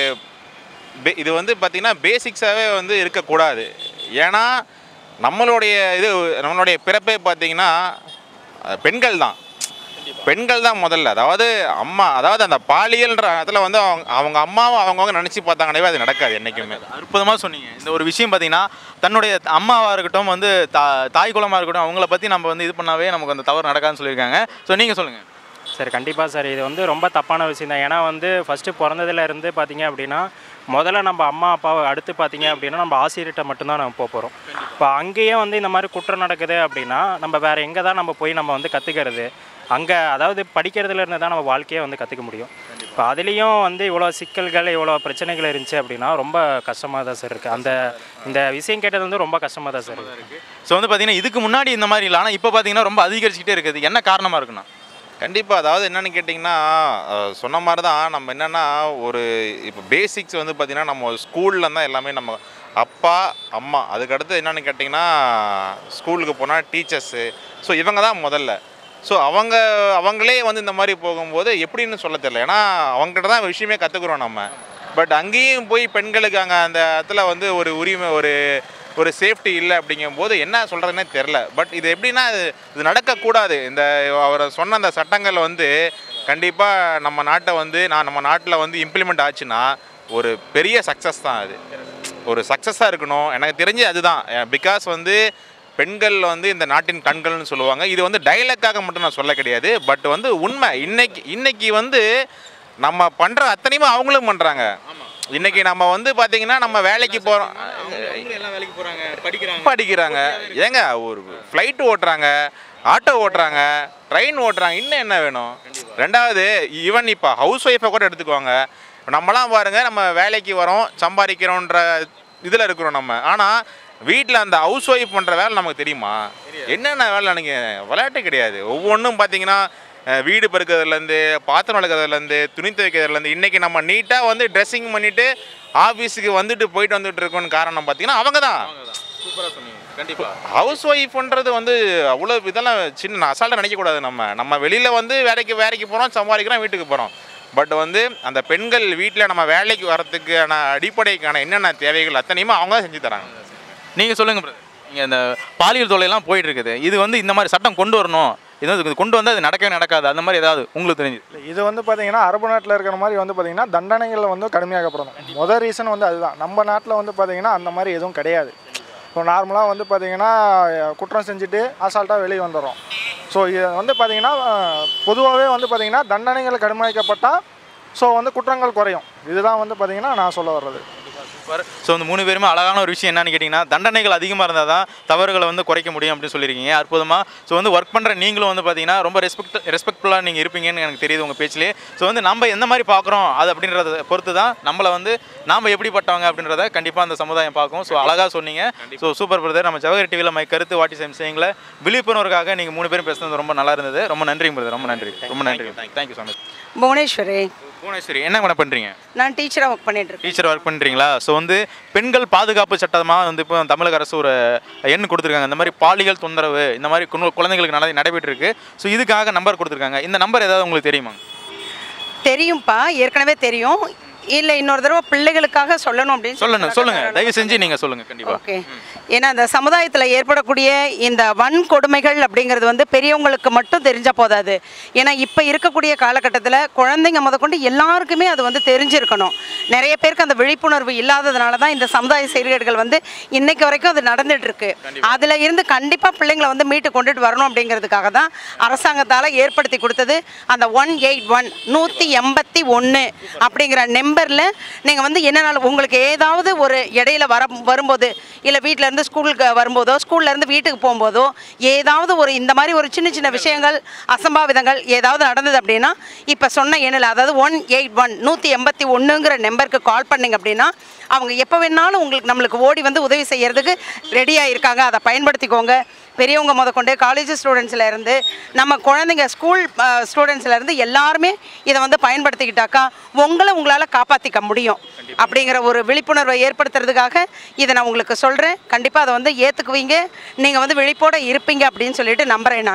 பே- இது வந்து பார்த்திங்கன்னா பேசிக்ஸாகவே வந்து இருக்கக்கூடாது ஏன்னா நம்மளுடைய இது நம்மளுடைய பிறப்பே பார்த்தீங்கன்னா அஹ், பெண்கள் தான் பெண்கள் தான் முதல்ல அதாவது அம்மா அதாவது அந்த பாலியல்ன்ற இடத்துல வந்து அவங்க அவங்க அம்மாவும் அவங்கவுங்க நினச்சி பார்த்தாங்கனாவே அது நடக்காது என்றைக்குமே அற்புதமாக சொன்னீங்க இந்த ஒரு விஷயம் பார்த்தீங்கன்னா தன்னுடைய அம்மாவாக இருக்கட்டும் வந்து தா தாய் குலமாக இருக்கட்டும் அவங்கள பற்றி நம்ம வந்து இது பண்ணாவே நமக்கு அந்த தவறு நடக்காதுன்னு சொல்லியிருக்காங்க ஸோ நீங்கள் சொல்லுங்கள் சார் கண்டிப்பாக சார் இது வந்து ரொம்ப தப்பான விஷயம் தான் ஏன்னா வந்து ஃபஸ்ட்டு பிறந்ததுல இருந்து பார்த்தீங்க அப்படின்னா முதல்ல நம்ம அம்மா அப்பாவை அடுத்து பார்த்தீங்க அப்படின்னா நம்ம ஆசிரியர்கிட்ட மட்டும்தான் நம்ம போக போகிறோம் இப்போ அங்கேயே வந்து இந்த மாதிரி குற்றம் நடக்குது அப்படின்னா நம்ம வேறு எங்கே தான் நம்ம போய் நம்ம வந்து கற்றுக்கிறது அங்கே அதாவது படிக்கிறதுல இருந்து தான் நம்ம வாழ்க்கையை வந்து கற்றுக்க முடியும் இப்போ அதுலேயும் வந்து இவ்வளோ சிக்கல்கள் இவ்வளோ பிரச்சனைகள் இருந்துச்சு அப்படின்னா ரொம்ப கஷ்டமாக தான் சார் இருக்குது அந்த இந்த விஷயம் கேட்டது வந்து ரொம்ப கஷ்டமாக தான் சார் இருக்குது ஸோ வந்து பார்த்தீங்கன்னா இதுக்கு முன்னாடி இந்த மாதிரி இல்லை ஆனால் இப்போ பார்த்தீங்கன்னா ரொம்ப அதிகரிச்சுக்கிட்டே இருக்குது என்ன காரணமாக இருக்குண்ணா கண்டிப்பாக அதாவது என்னன்னு கேட்டிங்கன்னா அஹ், சொன்ன மாதிரி தான் நம்ம என்னென்னா ஒரு இப்போ பேசிக்ஸ் வந்து பார்த்திங்கன்னா நம்ம ஸ்கூலில் தான் எல்லாமே நம்ம அப்பா அம்மா அதுக்கடுத்து என்னென்னு கேட்டிங்கன்னா ஸ்கூலுக்கு போனால் டீச்சர்ஸு ஸோ இவங்க தான் முதல்ல ஸோ அவங்க அவங்களே வந்து இந்த மாதிரி போகும்போது எப்படின்னு சொல்ல தெரியல ஏன்னா அவங்ககிட்ட தான் விஷயமே கற்றுக்குறோம் நம்ம பட் அங்கேயும் போய் பெண்களுக்கு அங்கே அந்த இடத்துல வந்து ஒரு உரிமை ஒரு ஒரு சேஃப்டி இல்லை அப்படிங்கும்போது என்ன சொல்கிறதுனே தெரில பட் இது எப்படின்னா இது இது நடக்கக்கூடாது இந்த அவர் சொன்ன அந்த சட்டங்கள் வந்து கண்டிப்பாக நம்ம நாட்டை வந்து நான் நம்ம நாட்டில் வந்து இம்ப்ளிமெண்ட் ஆச்சுன்னா ஒரு பெரிய சக்ஸஸ் தான் அது ஒரு சக்ஸஸாக இருக்கணும் எனக்கு தெரிஞ்சு அதுதான் பிகாஸ் வந்து பெண்கள் வந்து இந்த நாட்டின் கண்கள்னு சொல்லுவாங்க இது வந்து டைலாக்காக மட்டும் நான் சொல்ல கிடையாது பட் வந்து உண்மை இன்னைக்கு இன்னைக்கு வந்து நம்ம பண்ணுற அத்தனையுமே அவங்களும் பண்ணுறாங்க இன்னைக்கு நம்ம வந்து பார்த்தீங்கன்னா நம்ம வேலைக்கு போகிறோம் எல்லாம் வேலைக்கு போகிறாங்க படிக்கிறாங்க படிக்கிறாங்க ஏங்க ஒரு ஃப்ளைட் ஓட்டுறாங்க ஆட்டோ ஓட்டுறாங்க ட்ரெயின் ஓட்டுறாங்க இன்னும் என்ன வேணும் ரெண்டாவது ஈவன் இப்போ ஹவுஸ் ஒய்ஃபை கூட எடுத்துக்குவாங்க நம்மலாம் பாருங்க நம்ம வேலைக்கு வரோம் சம்பாதிக்கிறோன்ற இதில் இருக்கிறோம் நம்ம ஆனால் வீட்டில் அந்த ஹவுஸ் ஒய்ஃப் பண்ணுற வேலை நமக்கு தெரியுமா என்னென்ன வேலை எனக்கு விளையாட்டு கிடையாது ஒவ்வொன்றும் பார்த்தீங்கன்னா அஹ், வீடு பெருக்கிறதுலேருந்து பாத்திரம் வளர்க்குறதுலேருந்து துணி துவைக்கிறதுலேருந்து இன்றைக்கி நம்ம நீட்டாக வந்து ட்ரெஸ்ஸிங் பண்ணிவிட்டு ஆஃபீஸுக்கு வந்துட்டு போயிட்டு வந்துட்டு இருக்கோன்னு காரணம் பார்த்தீங்கன்னா அவங்க தான் சூப்பராக சொன்னீங்க கண்டிப்பாக ஹவுஸ் ஒய்ஃப்ன்றது வந்து அவ்வளோ இதெல்லாம் சின்ன அசால்ட்டாக நினைக்கக்கூடாது நம்ம நம்ம வெளியில் வந்து வேலைக்கு வேலைக்கு போகிறோம் சம்பாதிக்கிறோம் வீட்டுக்கு போகிறோம் பட் வந்து அந்த பெண்கள் வீட்டில் நம்ம வேலைக்கு வரத்துக்கான அடிப்படைக்கான என்னென்ன தேவைகள் அத்தனையுமே அவங்க தான் செஞ்சு தராங்க நீங்கள் சொல்லுங்கள் பிரதர் நீங்கள் இந்த பாலியல் தொல்லையெல்லாம் போயிட்டு இருக்குது இது வந்து இந்த மாதிரி சட்டம் கொண்டு வரணும் இது வந்து கொண்டு வந்தால் அது நடக்கவே நடக்காது அந்த மாதிரி ஏதாவது உங்களுக்கு தெரிஞ்சு இது வந்து பார்த்தீங்கன்னா அரபு நாட்டில் இருக்கிற மாதிரி வந்து பார்த்தீங்கன்னா தண்டனைகள் வந்து கடுமையாக்கப்படணும் முதல் ரீசன் வந்து அதுதான் நம்ம நாட்டில் வந்து பார்த்தீங்கன்னா அந்த மாதிரி எதுவும் கிடையாது இப்போ நார்மலாக வந்து பார்த்தீங்கன்னா குற்றம் செஞ்சுட்டு அசால்ட்டாக வெளியே வந்துடுறோம் ஸோ இது வந்து பார்த்தீங்கன்னா பொதுவாகவே வந்து பார்த்தீங்கன்னா தண்டனைகள் கடுமையாக்கப்பட்டால் ஸோ வந்து குற்றங்கள் குறையும் இதுதான் வந்து பார்த்தீங்கன்னா நான் சொல்ல வர்றது சூப்பர் ஸோ இந்த மூணு பேருமே அழகான ஒரு விஷயம் என்னன்னு கேட்டிங்கன்னா தண்டனைகள் அதிகமாக இருந்தால் தான் தவறுகளை வந்து குறைக்க முடியும் அப்படின்னு சொல்லியிருக்கீங்க அற்புதமாக ஸோ வந்து ஒர்க் பண்ணுற நீங்களும் வந்து பார்த்தீங்கன்னா ரொம்ப ரெஸ்பெக்ட் ரெஸ்பெக்ட்ஃபுல்லாக நீங்கள் இருப்பீங்கன்னு எனக்கு தெரியுது உங்கள் பேச்சிலே ஸோ வந்து நம்ம எந்த மாதிரி பார்க்குறோம் அது அப்படின்றத பொறுத்து தான் நம்மளை வந்து நாம் எப்படிப்பட்டவங்க அப்படின்றத கண்டிப்பாக அந்த சமுதாயம் பார்க்கும் ஸோ அழகாக சொன்னீங்க ஸோ சூப்பர் பிரதர் நம்ம ஜவஹர் டிவியில் மை கருத்து வாட்டி சைம் செய்யுங்கள விழிப்புணர்வுக்காக நீங்கள் மூணு பேரும் பேசுனது ரொம்ப நல்லா இருந்தது ரொம்ப நன்றி பிரதர் ரொம்ப நன்றி ரொம்ப நன்றி thank you so much Bhuvaneshwari Bhuvaneshwari என்ன மேடம் பண்ணுறீங்க நான் டீச்சராக ஒர்க் பண்ணிட்டு இருக்கேன் டீச்சர் ஒர்க் பண்ணுறீங்களா ஸோ வந்து பெண்கள் பாதுகாப்பு சட்டமாக வந்து இப்போ தமிழக அரசு ஒரு எண் கொடுத்துருக்காங்க இந்த மாதிரி பாலியல் தொந்தரவு இந்த மாதிரி குழ- குழந்தைகளுக்கு நட நடைபெற்று இருக்கு ஸோ இதுக்காக நம்பர் கொடுத்துருக்காங்க இந்த நம்பர் ஏதாவது உங்களுக்கு தெரியுமா தெரியும்ப்பா ஏற்கனவே தெரியும் இல்லை இன்னொரு தடவை பிள்ளைகளுக்காக சொல்லணும் அப்படின்னு சொல்லுங்க சொல்லி சொல்லுங்க தயவு செஞ்சு நீங்க சொல்லுங்க கண்டிப்பா ஓகே ஏன்னா இந்த சமுதாயத்தில் ஏற்படக்கூடிய இந்த வன்கொடுமைகள் அப்படிங்கிறது வந்து பெரியவங்களுக்கு மட்டும் தெரிஞ்ச போதாது ஏன்னா இப்போ இருக்கக்கூடிய காலகட்டத்தில் குழந்தைங்க முதற்கொண்டு எல்லாருக்குமே அது வந்து தெரிஞ்சிருக்கணும் நிறைய பேருக்கு அந்த விழிப்புணர்வு இல்லாததுனால தான் இந்த சமுதாய சீர்கேடுகள் வந்து இன்னைக்கு வரைக்கும் அது நடந்துட்டு இருக்கு அதில் இருந்து கண்டிப்பாக பிள்ளைங்களை வந்து மீட்டு கொண்டுட்டு வரணும் அப்படிங்கிறதுக்காக தான் அரசாங்கத்தால் ஏற்படுத்தி கொடுத்தது அந்த ஒன் எயிட் ஒன் நூற்றி எண்பத்தி ஒன்று அப்படிங்கிற நம்பரில் நீங்கள் வந்து என்னனாலும் உங்களுக்கு ஏதாவது ஒரு இடையில வர வரும்போது இல்லை வீட்டிலேருந்து ஸ்கூலுக்கு வரும்போதோ ஸ்கூல்லேருந்து வீட்டுக்கு போகும்போதோ ஏதாவது ஒரு இந்த மாதிரி ஒரு சின்ன சின்ன விஷயங்கள் அசம்பாவிதங்கள் ஏதாவது நடந்தது அப்படின்னா இப்போ சொன்ன எண்ணில் அதாவது ஒன் எயிட் ஒன் நூற்றி எண்பத்தி ஒன்றுங்கிற நம்பருக்கு கால் பண்ணீங்க அப்படின்னா அவங்க எப்போ வேணாலும் உங்களுக்கு நம்மளுக்கு ஓடி வந்து உதவி செய்யறதுக்கு ரெடியாக இருக்காங்க அதை பயன்படுத்திக்கோங்க பெரியவங்க முதற்கொண்டு காலேஜ் ஸ்டூடெண்ட்ஸில் இருந்து நம்ம குழந்தைங்க ஸ்கூல் ஸ்டூடெண்ட்ஸில் இருந்து எல்லாருமே இதை வந்து பயன்படுத்திக்கிட்டாக்கா உங்களை உங்களால் காப்பாற்றிக்க முடியும் அப்படிங்கிற ஒரு விழிப்புணர்வை ஏற்படுத்துறதுக்காக இதை நான் உங்களுக்கு சொல்கிறேன் கண்டிப்பாக அதை வந்து ஏற்றுக்குவீங்க நீங்கள் வந்து விழிப்போட இருப்பீங்க அப்படின்னு சொல்லிட்டு நம்புகிறேன் நான்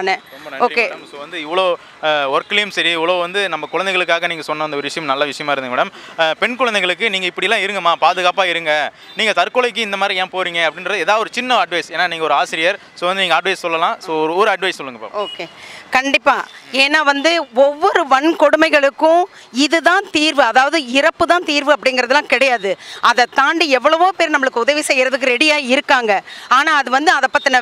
ஓகே ஸோ வந்து இவ்வளோ ஒர்க்லேயும் சரி இவ்வளோ வந்து நம்ம குழந்தைகளுக்காக நீங்கள் சொன்ன அந்த ஒரு விஷயம் நல்ல விஷயமா இருந்தது மேடம் அஹ், பெண் குழந்தைகளுக்கு நீங்கள் இப்படிலாம் இருங்கம்மா பாதுகாப்பாக இருங்க நீங்கள் தற்கொலைக்கு இந்த மாதிரி ஏன் போகிறீங்க அப்படின்றது ஏதாவது ஒரு சின்ன அட்வைஸ் ஏன்னா நீங்கள் ஒரு ஆசிரியர் ஸோ வந்து நீங்கள் அட்வைஸ் சொல்லலாம் ஸோ ஒரு ஒரு அட்வைஸ் சொல்லுங்க பாப்போம் ஓகே கண்டிப்பா ஏன்னா வந்து ஒவ்வொரு வன்கொடுமைகளுக்கும் இதுதான் தீர்வு அதாவது இறப்பு தான் தீர்வு அப்படிங்கிறதுலாம் கிடையாது அதை தாண்டி எவ்வளவோ பேர் நம்மளுக்கு உதவி செய்யறதுக்கு ரெடியாக இருக்காங்க ஆனால் அது வந்து அதை பற்றின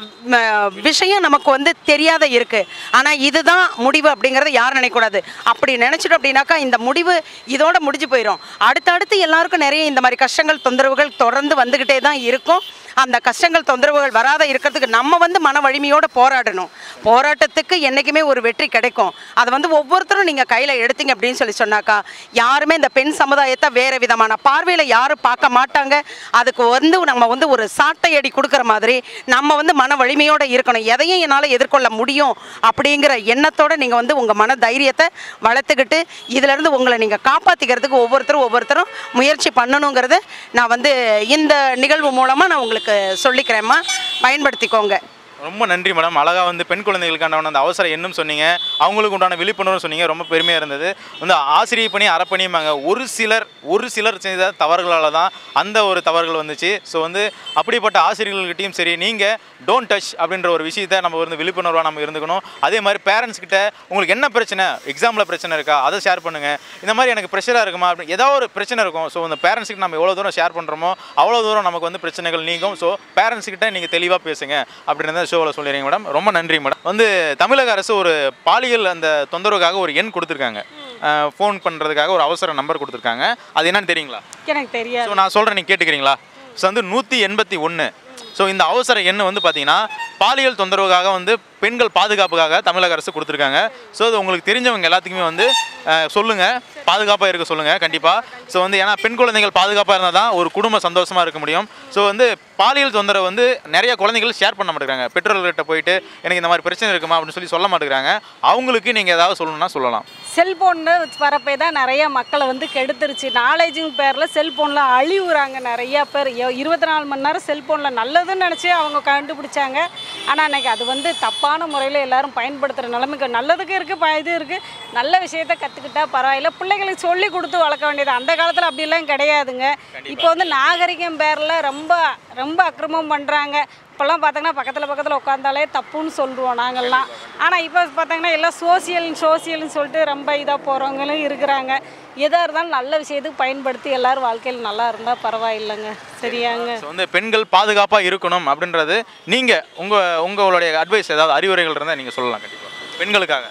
விஷயம் நமக்கு வந்து தெரியாத இருக்கு ஆனால் இதுதான் முடிவு அப்படிங்கிறத யாரும் நினைக்கக்கூடாது அப்படி நினச்சிட்டோம் அப்படின்னாக்கா இந்த முடிவு இதோட முடிஞ்சு போயிடும் அடுத்தடுத்து எல்லாருக்கும் நிறைய இந்த மாதிரி கஷ்டங்கள் தொந்தரவுகள் தொடர்ந்து வந்துக்கிட்டே தான் இருக்கும் அந்த கஷ்டங்கள் தொந்தரவுகள் வராத இருக்கிறதுக்கு நம்ம வந்து மன வலிமையோட போராடணும் போராட்டத்துக்கு என்றைக்குமே ஒரு வெற்றி கிடைக்கும் அதை வந்து ஒவ்வொருத்தரும் நீங்கள் கையில் எடுத்தீங்க அப்படின்னு சொல்லி சொன்னாக்கா யாருமே இந்த பெண் சமுதாயத்தை வேறு விதமான பார்வையில் யாரும் பார்க்க மாட்டாங்க அதுக்கு வந்து நம்ம வந்து ஒரு சாட்டை அடி கொடுக்குற மாதிரி நம்ம வந்து மன வலிமையோடு இருக்கணும் எதையும் என்னால் எதிர்கொள்ள முடியும் அப்படிங்கிற எண்ணத்தோடு நீங்கள் வந்து உங்கள் மன தைரியத்தை வளர்த்துக்கிட்டு இதிலேருந்து உங்களை நீங்கள் காப்பாற்றிக்கிறதுக்கு ஒவ்வொருத்தரும் ஒவ்வொருத்தரும் முயற்சி பண்ணணுங்கிறத நான் வந்து இந்த நிகழ்வு மூலமாக நான் உங்களுக்கு சொல்லிக்கிறேம்மா பயன்படுத்திக்கோங்க ரொம்ப நன்றி மேடம் அழகாக வந்து பெண் குழந்தைகளுக்கான அந்த அவசர எண்ணும் சொன்னீங்க அவங்களுக்கு உண்டான விழிப்புணர்வு சொன்னீங்க ரொம்ப பெருமையாக இருந்தது வந்து ஆசிரியர் பணி அறப்பணியுமாங்க ஒரு சிலர் ஒரு சிலர் செய்த தவறுகளால் தான் அந்த ஒரு தவறுகள் வந்துச்சு ஸோ வந்து அப்படிப்பட்ட ஆசிரியர்கள்கிட்டையும் சரி நீங்கள் டோன்ட் டச் அப்படின்ற ஒரு விஷயத்தை நம்ம வந்து விழிப்புணர்வாக நம்ம இருந்துக்கணும் அதே மாதிரி பேரண்ட்ஸ் கிட்ட உங்களுக்கு என்ன பிரச்சனை எக்ஸாமில் பிரச்சனை இருக்கா அதை ஷேர் பண்ணுங்கள் இந்த மாதிரி எனக்கு ப்ரெஷராக இருக்குமா அப்படி ஏதாவது ஒரு பிரச்சனை இருக்கும் ஸோ அந்த பேரண்ட்ஸுக்கு நம்ம எவ்வளோ தூரம் ஷேர் பண்ணுறோமோ அவ்வளோ தூரம் நமக்கு வந்து பிரச்சனைகள் நீங்கும் ஸோ பேரண்ட்ஸ் கிட்ட நீங்கள் தெளிவாக பேசுங்க அப்படின்றத ஷோவில் சொல்லிடுறீங்க மேடம் ரொம்ப நன்றி மேடம் வந்து தமிழக அரசு ஒரு பாலியல் அந்த தொந்தரவுக்காக ஒரு எண் கொடுத்துருக்காங்க ஃபோன் பண்ணுறதுக்காக ஒரு அவசர நம்பர் கொடுத்துருக்காங்க அது என்னன்னு தெரியுங்களா எனக்கு தெரியாது ஸோ நான் சொல்கிறேன் நீங்கள் கேட்டுக்கிறீங்களா ஸோ வந்து நூற்றி எண்பத்தி ஒன்று ஸோ இந்த அவசர எண் வந்து பார்த்தீங்கன்னா பாலியல் தொந்தரவுக்காக வந்து பெண்கள் பாதுகாப்புக்காக தமிழக அரசு கொடுத்துருக்காங்க ஸோ அது உங்களுக்கு தெரிஞ்சவங்க எல்லாத்துக்குமே வந்து அஹ், சொல்லுங்க பாதுகாப்பாக இருக்க சொல்லுங்கள் கண்டிப்பாக ஸோ வந்து ஏன்னா பெண் குழந்தைகள் பாதுகாப்பாக இருந்தால் தான் ஒரு குடும்பம் சந்தோஷமாக இருக்க முடியும் ஸோ வந்து பாலியல் தொந்தரவு வந்து நிறைய குழந்தைகள் ஷேர் பண்ண மாட்டேங்கிறாங்க பெற்றோர்கள்கிட்ட போயிட்டு எனக்கு இந்த மாதிரி பிரச்சனை இருக்குமா அப்படின்னு சொல்லி சொல்ல மாட்டேங்கிறாங்க அவங்களுக்கு நீங்கள் ஏதாவது சொல்லணும்னா சொல்லலாம் செல்போன்னு வரப்பே தான் நிறைய மக்களை வந்து கெடுத்துருச்சு நாலேஜுங்க பேரில் செல்போனில் அழிவுறாங்க நிறைய பேர் எ- இருபத்தி நாலு மணி நேரம் செல்போனில் நல்லதுன்னு நினச்சி அவங்க கண்டுபிடிச்சாங்க ஆனால் அன்னைக்கு அது வந்து தப்பான முறையில் எல்லாரும் பயன்படுத்துகிற நிலைமைக்கு நல்லதுக்கு இருக்குது ப இது இருக்குது நல்ல விஷயத்த கற்றுக்கிட்டா பரவாயில்ல பிள்ளைகளுக்கு சொல்லி கொடுத்து வளர்க்க வேண்டியது அந்த காலத்தில் அப்படிலாம் கிடையாதுங்க இப்போ வந்து நாகரிகம் பேரில் ரொம்ப ரொம்ப அக்கிரமம் பண்ணுறாங்க இப்போல்லாம் பார்த்தீங்கன்னா பக்கத்தில் பக்கத்தில் உட்காந்தாலே தப்புன்னு சொல்லுவோம் நாங்கள்லாம் ஆனால் இப்போ பார்த்தீங்கன்னா எல்லாம் சோசியல் சோசியல்னு சொல்லிட்டு ரொம்ப இதாக போகிறவங்களும் இருக்கிறாங்க எதாக இருந்தாலும் நல்ல விஷயத்துக்கு பயன்படுத்தி எல்லாரும் வாழ்க்கையில் நல்லா இருந்தால் பரவாயில்லைங்க சரியாங்க ஸோ வந்து பெண்கள் பாதுகாப்பாக இருக்கணும் அப்படின்றது நீங்கள் உங்கள் உங்களுடைய அட்வைஸ் ஏதாவது அறிவுரைகள் இருந்தால் நீங்கள் சொல்லலாம் கண்டிப்பாக பெண்களுக்காக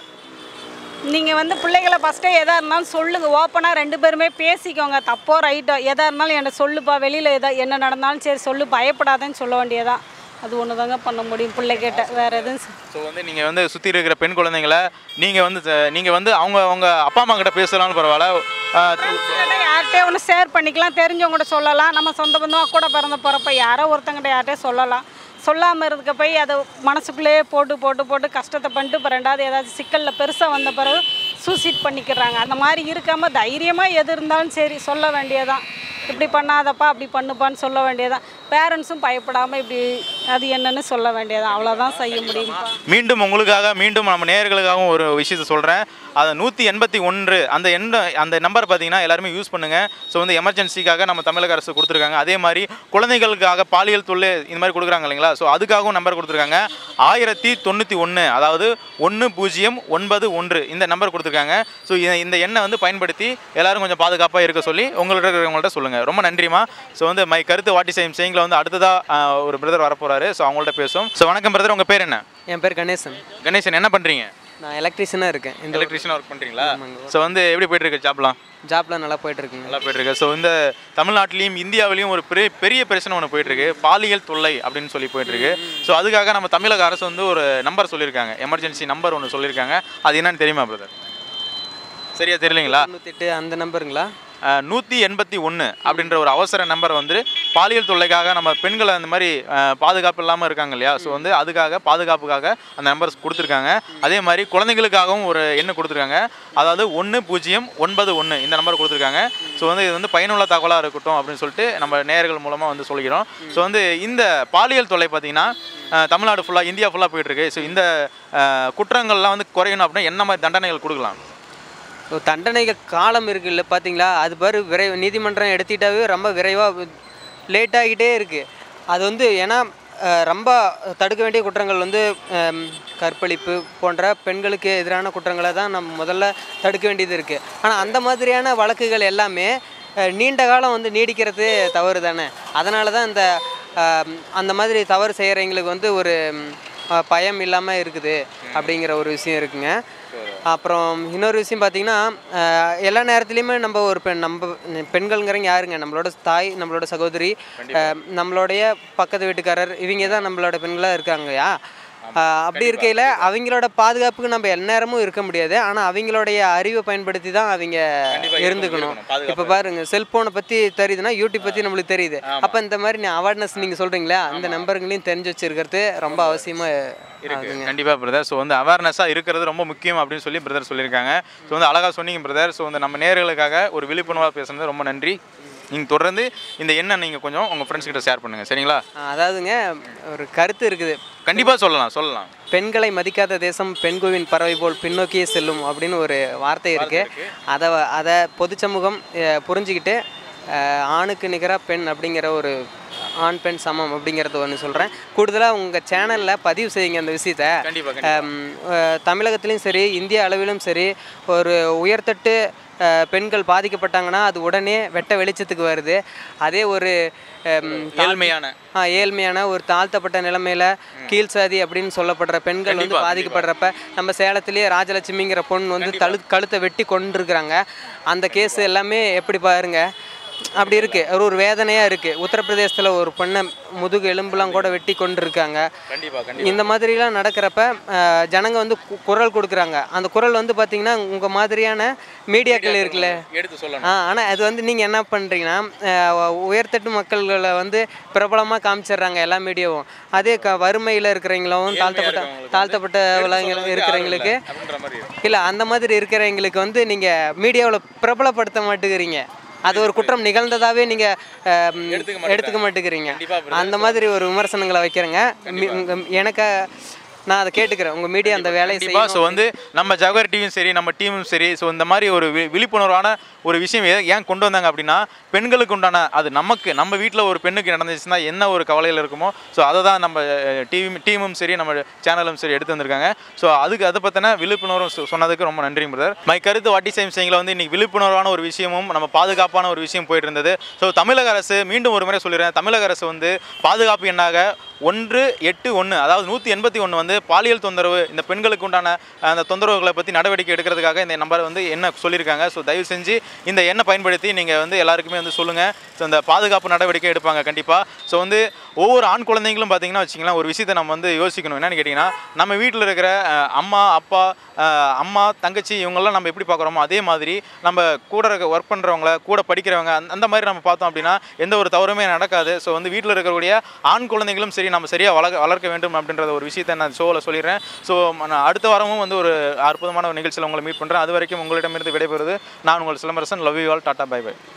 நீங்கள் வந்து பிள்ளைகளை ஃபஸ்ட்டே எதாக இருந்தாலும் சொல்லுங்கள் ஓப்பனாக ரெண்டு பேருமே பேசிக்கோங்க தப்போ ரைட்டோ எதாக இருந்தாலும் என்ன சொல்லுப்பா வெளியில் எதா என்ன நடந்தாலும் சரி சொல்லு பயப்படாதேன்னு சொல்ல வேண்டியதான் அது ஒன்று தாங்க பண்ண முடியும் பிள்ளைகிட்ட வேறு எதுவும் செ- ஸோ வந்து நீங்கள் வந்து சுற்றி இருக்கிற பெண் குழந்தைங்கள நீங்கள் வந்து நீங்கள் வந்து அவங்க அவங்க அப்பா அம்மா கிட்ட பேசலாம்னு பரவாயில்ல ஆஹ் இல்லைன்னா யார்கிட்டயே ஒன்று ஷேர் பண்ணிக்கலாம் தெரிஞ்சவங்ககிட்ட சொல்லலாம் நம்ம சொந்த பந்தமாக கூட பிறந்த போகிறப்ப யாரோ ஒருத்தங்கிட்ட யார்கிட்டயே சொல்லலாம் சொல்லாமல் இருக்க போய் அதை மனசுக்குள்ளேயே போட்டு போட்டு போட்டு கஷ்டத்தை பண்ணிட்டு இப்போ ரெண்டாவது ஏதாச்சும் சிக்கலில் பெருசாக வந்த பிறகு சூசைட் பண்ணிக்கிறாங்க அந்த மாதிரி இருக்காமல் தைரியமாக எது இருந்தாலும் சரி சொல்ல வேண்டியதான் இப்படி பண்ணாதப்பா அப்படி பண்ணுப்பான்னு சொல்ல வேண்டியதான் பேரண்ட்ஸும் பயப்படாமல் இப்படி அது என்னன்னு சொல்ல வேண்டியதான் அவ்வளோதான் செய்ய முடியும்ப்பா மீண்டும் உங்களுக்காக மீண்டும் நம்ம நேயர்களுக்காகவும் ஒரு விஷயத்தை சொல்கிறேன் அதை நூற்றி எண்பத்தி ஒன்று அந்த எண்ண அந்த நம்பர் பார்த்தீங்கன்னா எல்லாருமே யூஸ் பண்ணுங்கள் ஸோ வந்து எமர்ஜென்சிக்காக நம்ம தமிழக அரசு கொடுத்துருக்காங்க அதே மாதிரி குழந்தைகளுக்காக பாலியல் தொல்லை இந்த மாதிரி கொடுக்குறாங்க இல்லைங்களா ஸோ அதுக்காகவும் நம்பர் கொடுத்துருக்காங்க ஆயிரத்தி தொண்ணூற்றி ஒன்று அதாவது ஒன்று பூஜ்ஜியம் ஒன்பது ஒன்று இந்த நம்பர் கொடுத்துருக்காங்க ஸோ இந்த எண்ணை வந்து பயன்படுத்தி எல்லாரும் கொஞ்சம் பாதுகாப்பாக இருக்க சொல்லி உங்கள்ட்ட இருக்கிறவங்கள்ட்ட சொல்லுங்கள் ரொம்ப நன்றிமா ஸோ வந்து மை கருத்து வாட்டி செய்யும் செய்யுங்கள வந்து அடுத்ததாக ஒரு பிரதர் வரப்போகிறாரு ஸோ அவங்கள்ட்ட பேசுவோம் ஸோ வணக்கம் பிரதர் உங்கள் பேர் என்ன என் பேர் கணேசன் கணேசன் என்ன பண்ணுறீங்க நான் எலக்ட்ரிஷியனாக இருக்கேன் இந்த எலக்ட்ரிஷியன் ஒர்க் பண்ணுறீங்களா ஸோ வந்து எப்படி போயிட்டு இருக்கு ஜாப்லாம் ஜாப்லாம் நல்லா போயிட்டு இருக்குங்க நல்லா போயிட்டு இருக்கு ஸோ இந்த தமிழ்நாட்டிலையும் இந்தியாவிலையும் ஒரு பெரிய பெரிய பிரச்சனை ஒன்று போயிட்டு இருக்கு பாலியல் தொல்லை அப்படின்னு சொல்லி போயிட்டு இருக்கு ஸோ அதுக்காக நம்ம தமிழக அரசு வந்து ஒரு நம்பர் சொல்லியிருக்காங்க எமர்ஜென்சி நம்பர் ஒன்று சொல்லியிருக்காங்க அது என்னன்னு தெரியுமா பிரதர் சரியா தெரியலைங்களா தொண்ணூத்தெட்டு அந்த நம்பருங்களா நூற்றி எண்பத்தி ஒன்று அப்படின்ற ஒரு அவசர நம்பர் வந்து பாலியல் தொல்லைக்காக நம்ம பெண்களை அந்த மாதிரி அஹ், பாதுகாப்பு இல்லாமல் இருக்காங்க இல்லையா ஸோ வந்து அதுக்காக பாதுகாப்புக்காக அந்த நம்பர்ஸ் கொடுத்துருக்காங்க அதே மாதிரி குழந்தைகளுக்காகவும் ஒரு எண்ணு கொடுத்துருக்காங்க அதாவது ஒன்று பூஜ்ஜியம் ஒன்பது ஒன்று இந்த நம்பர் கொடுத்துருக்காங்க ஸோ வந்து இது வந்து பயனுள்ள தகவலாக இருக்கட்டும் அப்படின்னு சொல்லிட்டு நம்ம நேயர்கள் மூலமாக வந்து சொல்கிறோம் ஸோ வந்து இந்த பாலியல் தொல்லை பார்த்தீங்கன்னா அஹ், தமிழ்நாடு ஃபுல்லாக இந்தியா ஃபுல்லாக போயிட்டுருக்கு ஸோ இந்த அஹ், குற்றங்கள்லாம் வந்து குறையணும் அப்படின்னா என்ன மாதிரி தண்டனைகள் கொடுக்கலாம் ஸோ தண்டனைகள் காலம் இருக்குல்ல பார்த்தீங்களா அது பாரு விரை நீதிமன்றம் எடுத்துக்கிட்டாவே ரொம்ப விரைவாக லேட் ஆகிட்டே இருக்குது அது வந்து ஏன்னா அஹ், ரொம்ப தடுக்க வேண்டிய குற்றங்கள் வந்து ஹம், கற்பழிப்பு போன்ற பெண்களுக்கு எதிரான குற்றங்களை தான் நம்ம முதல்ல தடுக்க வேண்டியது இருக்குது ஆனால் அந்த மாதிரியான வழக்குகள் எல்லாமே அஹ், நீண்ட காலம் வந்து நீடிக்கிறது தவறு தானே அதனால தான் இந்த அஹ், அந்த மாதிரி தவறு செய்கிறவங்களுக்கு வந்து ஒரு ம், அஹ், பயம் இல்லாமல் இருக்குது அப்படிங்கிற ஒரு விஷயம் இருக்குங்க அப்புறம் இன்னொரு விஷயம் பார்த்தீங்கன்னா அஹ், எல்லா நேரத்துலையுமே நம்ம ஒரு பெண் நம்ம பெண்கள்ங்கிறவங்க யாருங்க நம்மளோட தாய் நம்மளோட சகோதரி அஹ், நம்மளுடைய பக்கத்து வீட்டுக்காரர் இவங்க தான் நம்மளோட பெண்களாக இருக்காங்கயா அஹ், அப்படி இருக்கையில் அவங்களோட பாதுகாப்புக்கு நம்ம எந்நேரமும் இருக்க முடியாது ஆனால் அவங்களுடைய அறிவை பயன்படுத்தி தான் அவங்க இருந்துக்கணும் இப்போ பாருங்க செல்போனை பற்றி தெரியுதுன்னா யூடியூப் பற்றி நம்மளுக்கு தெரியுது அப்போ இந்த மாதிரி அவேர்னஸ் நீங்கள் சொல்கிறீங்களா அந்த நம்பருங்களையும் தெரிஞ்சு வச்சிருக்கிறது ரொம்ப அவசியமாக இருக்கு கண்டிப்பாக பிரதர் ஸோ வந்து அவேர்னஸாக இருக்கிறது ரொம்ப முக்கியம் அப்படின்னு சொல்லி பிரதர் சொல்லியிருக்காங்க ஸோ வந்து அழகாக சொன்னீங்க பிரதர் ஸோ வந்து நம்ம நேர்களுக்காக ஒரு விழிப்புணர்வாக பேசுனது ரொம்ப நன்றி நீங்கள் தொடர்ந்து இந்த எண்ணை நீங்கள் கொஞ்சம் உங்கள் ஃப்ரெண்ட்ஸ் கிட்ட ஷேர் பண்ணுங்கள் சரிங்களா அதாவதுங்க ஒரு கருத்து இருக்குது கண்டிப்பாக சொல்லலாம் சொல்லலாம் பெண்களை மதிக்காத தேசம் பெண்குவின் பறவை போல் பின்னோக்கியே செல்லும் அப்படின்னு ஒரு வார்த்தை இருக்கு அதை அதை பொது சமூகம் அஹ், புரிஞ்சுக்கிட்டு அஹ், ஆணுக்கு நிகராக பெண் அப்படிங்கிற ஒரு ஆண் பெண் சமம் அப்படிங்கிறத ஒன்று சொல்கிறேன் கூடுதலாக உங்கள் சேனலில் பதிவு செய்யுங்க அந்த விஷயத்த அம், அஹ், தமிழகத்திலையும் சரி இந்திய அளவிலும் சரி ஒரு உயர்தட்டு அஹ், பெண்கள் பாதிக்கப்பட்டாங்கன்னா அது உடனே வெட்ட வெளிச்சத்துக்கு வருது அதே ஒரு அம், தாழ்- ஏழ்மையான. ஆ, ஏழ்மையான ஒரு தாழ்த்தப்பட்ட நிலைமையில கீழ் சாதி அப்படின்னு சொல்லப்படுற பெண்கள் வந்து கண்டிப்பா, பாதிக்கப்படுறப்ப நம்ம சேலத்திலேயே ராஜலட்சுமிங்கிற பொண்ணு வந்து தழு கழுத்தை வெட்டி கொண்டிருக்கிறாங்க அந்த கேஸ் எல்லாமே எப்படி பாருங்க அப்படி இருக்கு ஒரு ஒரு வேதனையா இருக்கு உத்தரப்பிரதேசத்துல ஒரு பொண்ணை முதுகு எலும்புலாம் கூட வெட்டி கொண்டு இருக்காங்க கண்டிப்பாக இந்த மாதிரிலாம் நடக்கிறப்ப அஹ், ஜனங்க வந்து கு- குரல் கொடுக்குறாங்க அந்த குரல் வந்து பார்த்தீங்கன்னா உங்க மாதிரியான மீடியாக்கள் இருக்குல்ல எடுத்து சொல்லணும் ஆ ஆனால் அது வந்து நீங்கள் என்ன பண்ணுறீங்கன்னா அஹ், உயர்தட்டு மக்கள்களை வந்து பிரபலமாக காமிச்சிடுறாங்க எல்லா மீடியாவும் அதே க வறுமையில் இருக்கிறவங்களும் தாழ்த்தப்பட்ட தாழ்த்தப்பட்ட இருக்கிறவங்களுக்கு அப்படின்ற மாதிரி இல்லை அந்த மாதிரி இருக்கிறவங்களுக்கு வந்து நீங்கள் மீடியாவில் பிரபலப்படுத்த மாட்டேங்கிறீங்க அது ஒரு குற்றம் நிகழ்ந்ததாவே நீங்கள் எடுத்துக்க மாட்டேங்கிறீங்க அந்த மாதிரி ஒரு விமர்சனங்களை வைக்கிறேங்க மி- உங்க- எனக்கு நான் அதை கேட்டுக்கிறேன் உங்கள் மீடியா அந்த வேலையை கண்டிப்பாக ஸோ செய்யணும் வந்து நம்ம ஜவஹர் டிவியும் சரி நம்ம டீமும் சரி ஸோ இந்த மாதிரி ஒரு வி- விழிப்புணர்வான ஒரு விஷயம் ஏ- ஏன் கொண்டு வந்தாங்க அப்படின்னா பெண்களுக்கு உண்டான அது நமக்கு நம்ம வீட்டில் ஒரு பெண்ணுக்கு நடந்துச்சுன்னா என்ன ஒரு கவலையில் இருக்குமோ ஸோ அதை தான் நம்ம டிவி டீமும் சரி நம்ம சேனலும் சரி எடுத்து வந்திருக்காங்க ஸோ அதுக்கு அதை பற்றின விழிப்புணர்வு சொ- சொன்னதுக்கு ரொம்ப நன்றி பிரதர் மை கருத்து வாட்டி சைம் செய்யுங்கள வந்து இன்னைக்கு விழிப்புணர்வான ஒரு விஷயமும் நம்ம பாதுகாப்பான ஒரு விஷயம் போயிட்டு இருந்தது ஸோ தமிழக அரசு மீண்டும் ஒரு முறை சொல்லிடுறேன் தமிழக அரசு வந்து பாதுகாப்பு எண்ணாக ஒன்று எட்டு ஒன்று அதாவது நூற்றி எண்பத்தி ஒன்று வந்து பாலியல் தொந்தரவு இந்த பெண்களுக்கு உண்டான அந்த தொந்தரவுகளை பற்றி நடவடிக்கை எடுக்கிறதுக்காக இந்த நம்பர் வந்து என்ன சொல்லியிருக்காங்க ஸோ தயவு செஞ்சு இந்த எண்ணை பயன்படுத்தி நீங்கள் வந்து எல்லாருக்குமே வந்து சொல்லுங்கள் ஸோ இந்த பாதுகாப்பு நடவடிக்கை எடுப்பாங்க கண்டிப்பாக ஸோ வந்து ஒவ்வொரு ஆண் குழந்தைங்களும் பார்த்தீங்கன்னா வச்சிங்களேன் ஒரு விஷயத்தை நம்ம வந்து யோசிக்கணும் என்னன்னு கேட்டிங்கன்னா நம்ம வீட்டில் இருக்கிற அஹ், அம்மா அப்பா அஹ், அம்மா தங்கச்சி இவங்கெல்லாம் நம்ம எப்படி பார்க்குறோமோ அதே மாதிரி நம்ம கூட இருக்க ஒர்க் பண்ணுறவங்கள கூட படிக்கிறவங்க அந்த அந்த மாதிரி நம்ம பார்த்தோம் அப்படின்னா எந்த ஒரு தவறுமே நடக்காது ஸோ வந்து வீட்டில் இருக்கக்கூடிய ஆண் குழந்தைகளும் சரி நம்ம சரியாக வளர்க்க வளர்க்க வேண்டும் அப்படின்றத ஒரு விஷயத்தை நான் ஷோவில் சொல்லிடுறேன் ஸோ நான் அடுத்த வாரமும் வந்து ஒரு அற்புதமான ஒரு நிகழ்ச்சியில் உங்களை மீட் பண்ணுறேன் அது வரைக்கும் உங்களிடமிருந்து விடைபெறுவது நான் உங்கள் சிலம்பரசன் லவ் யூ ஆல் டாட்டா பை பை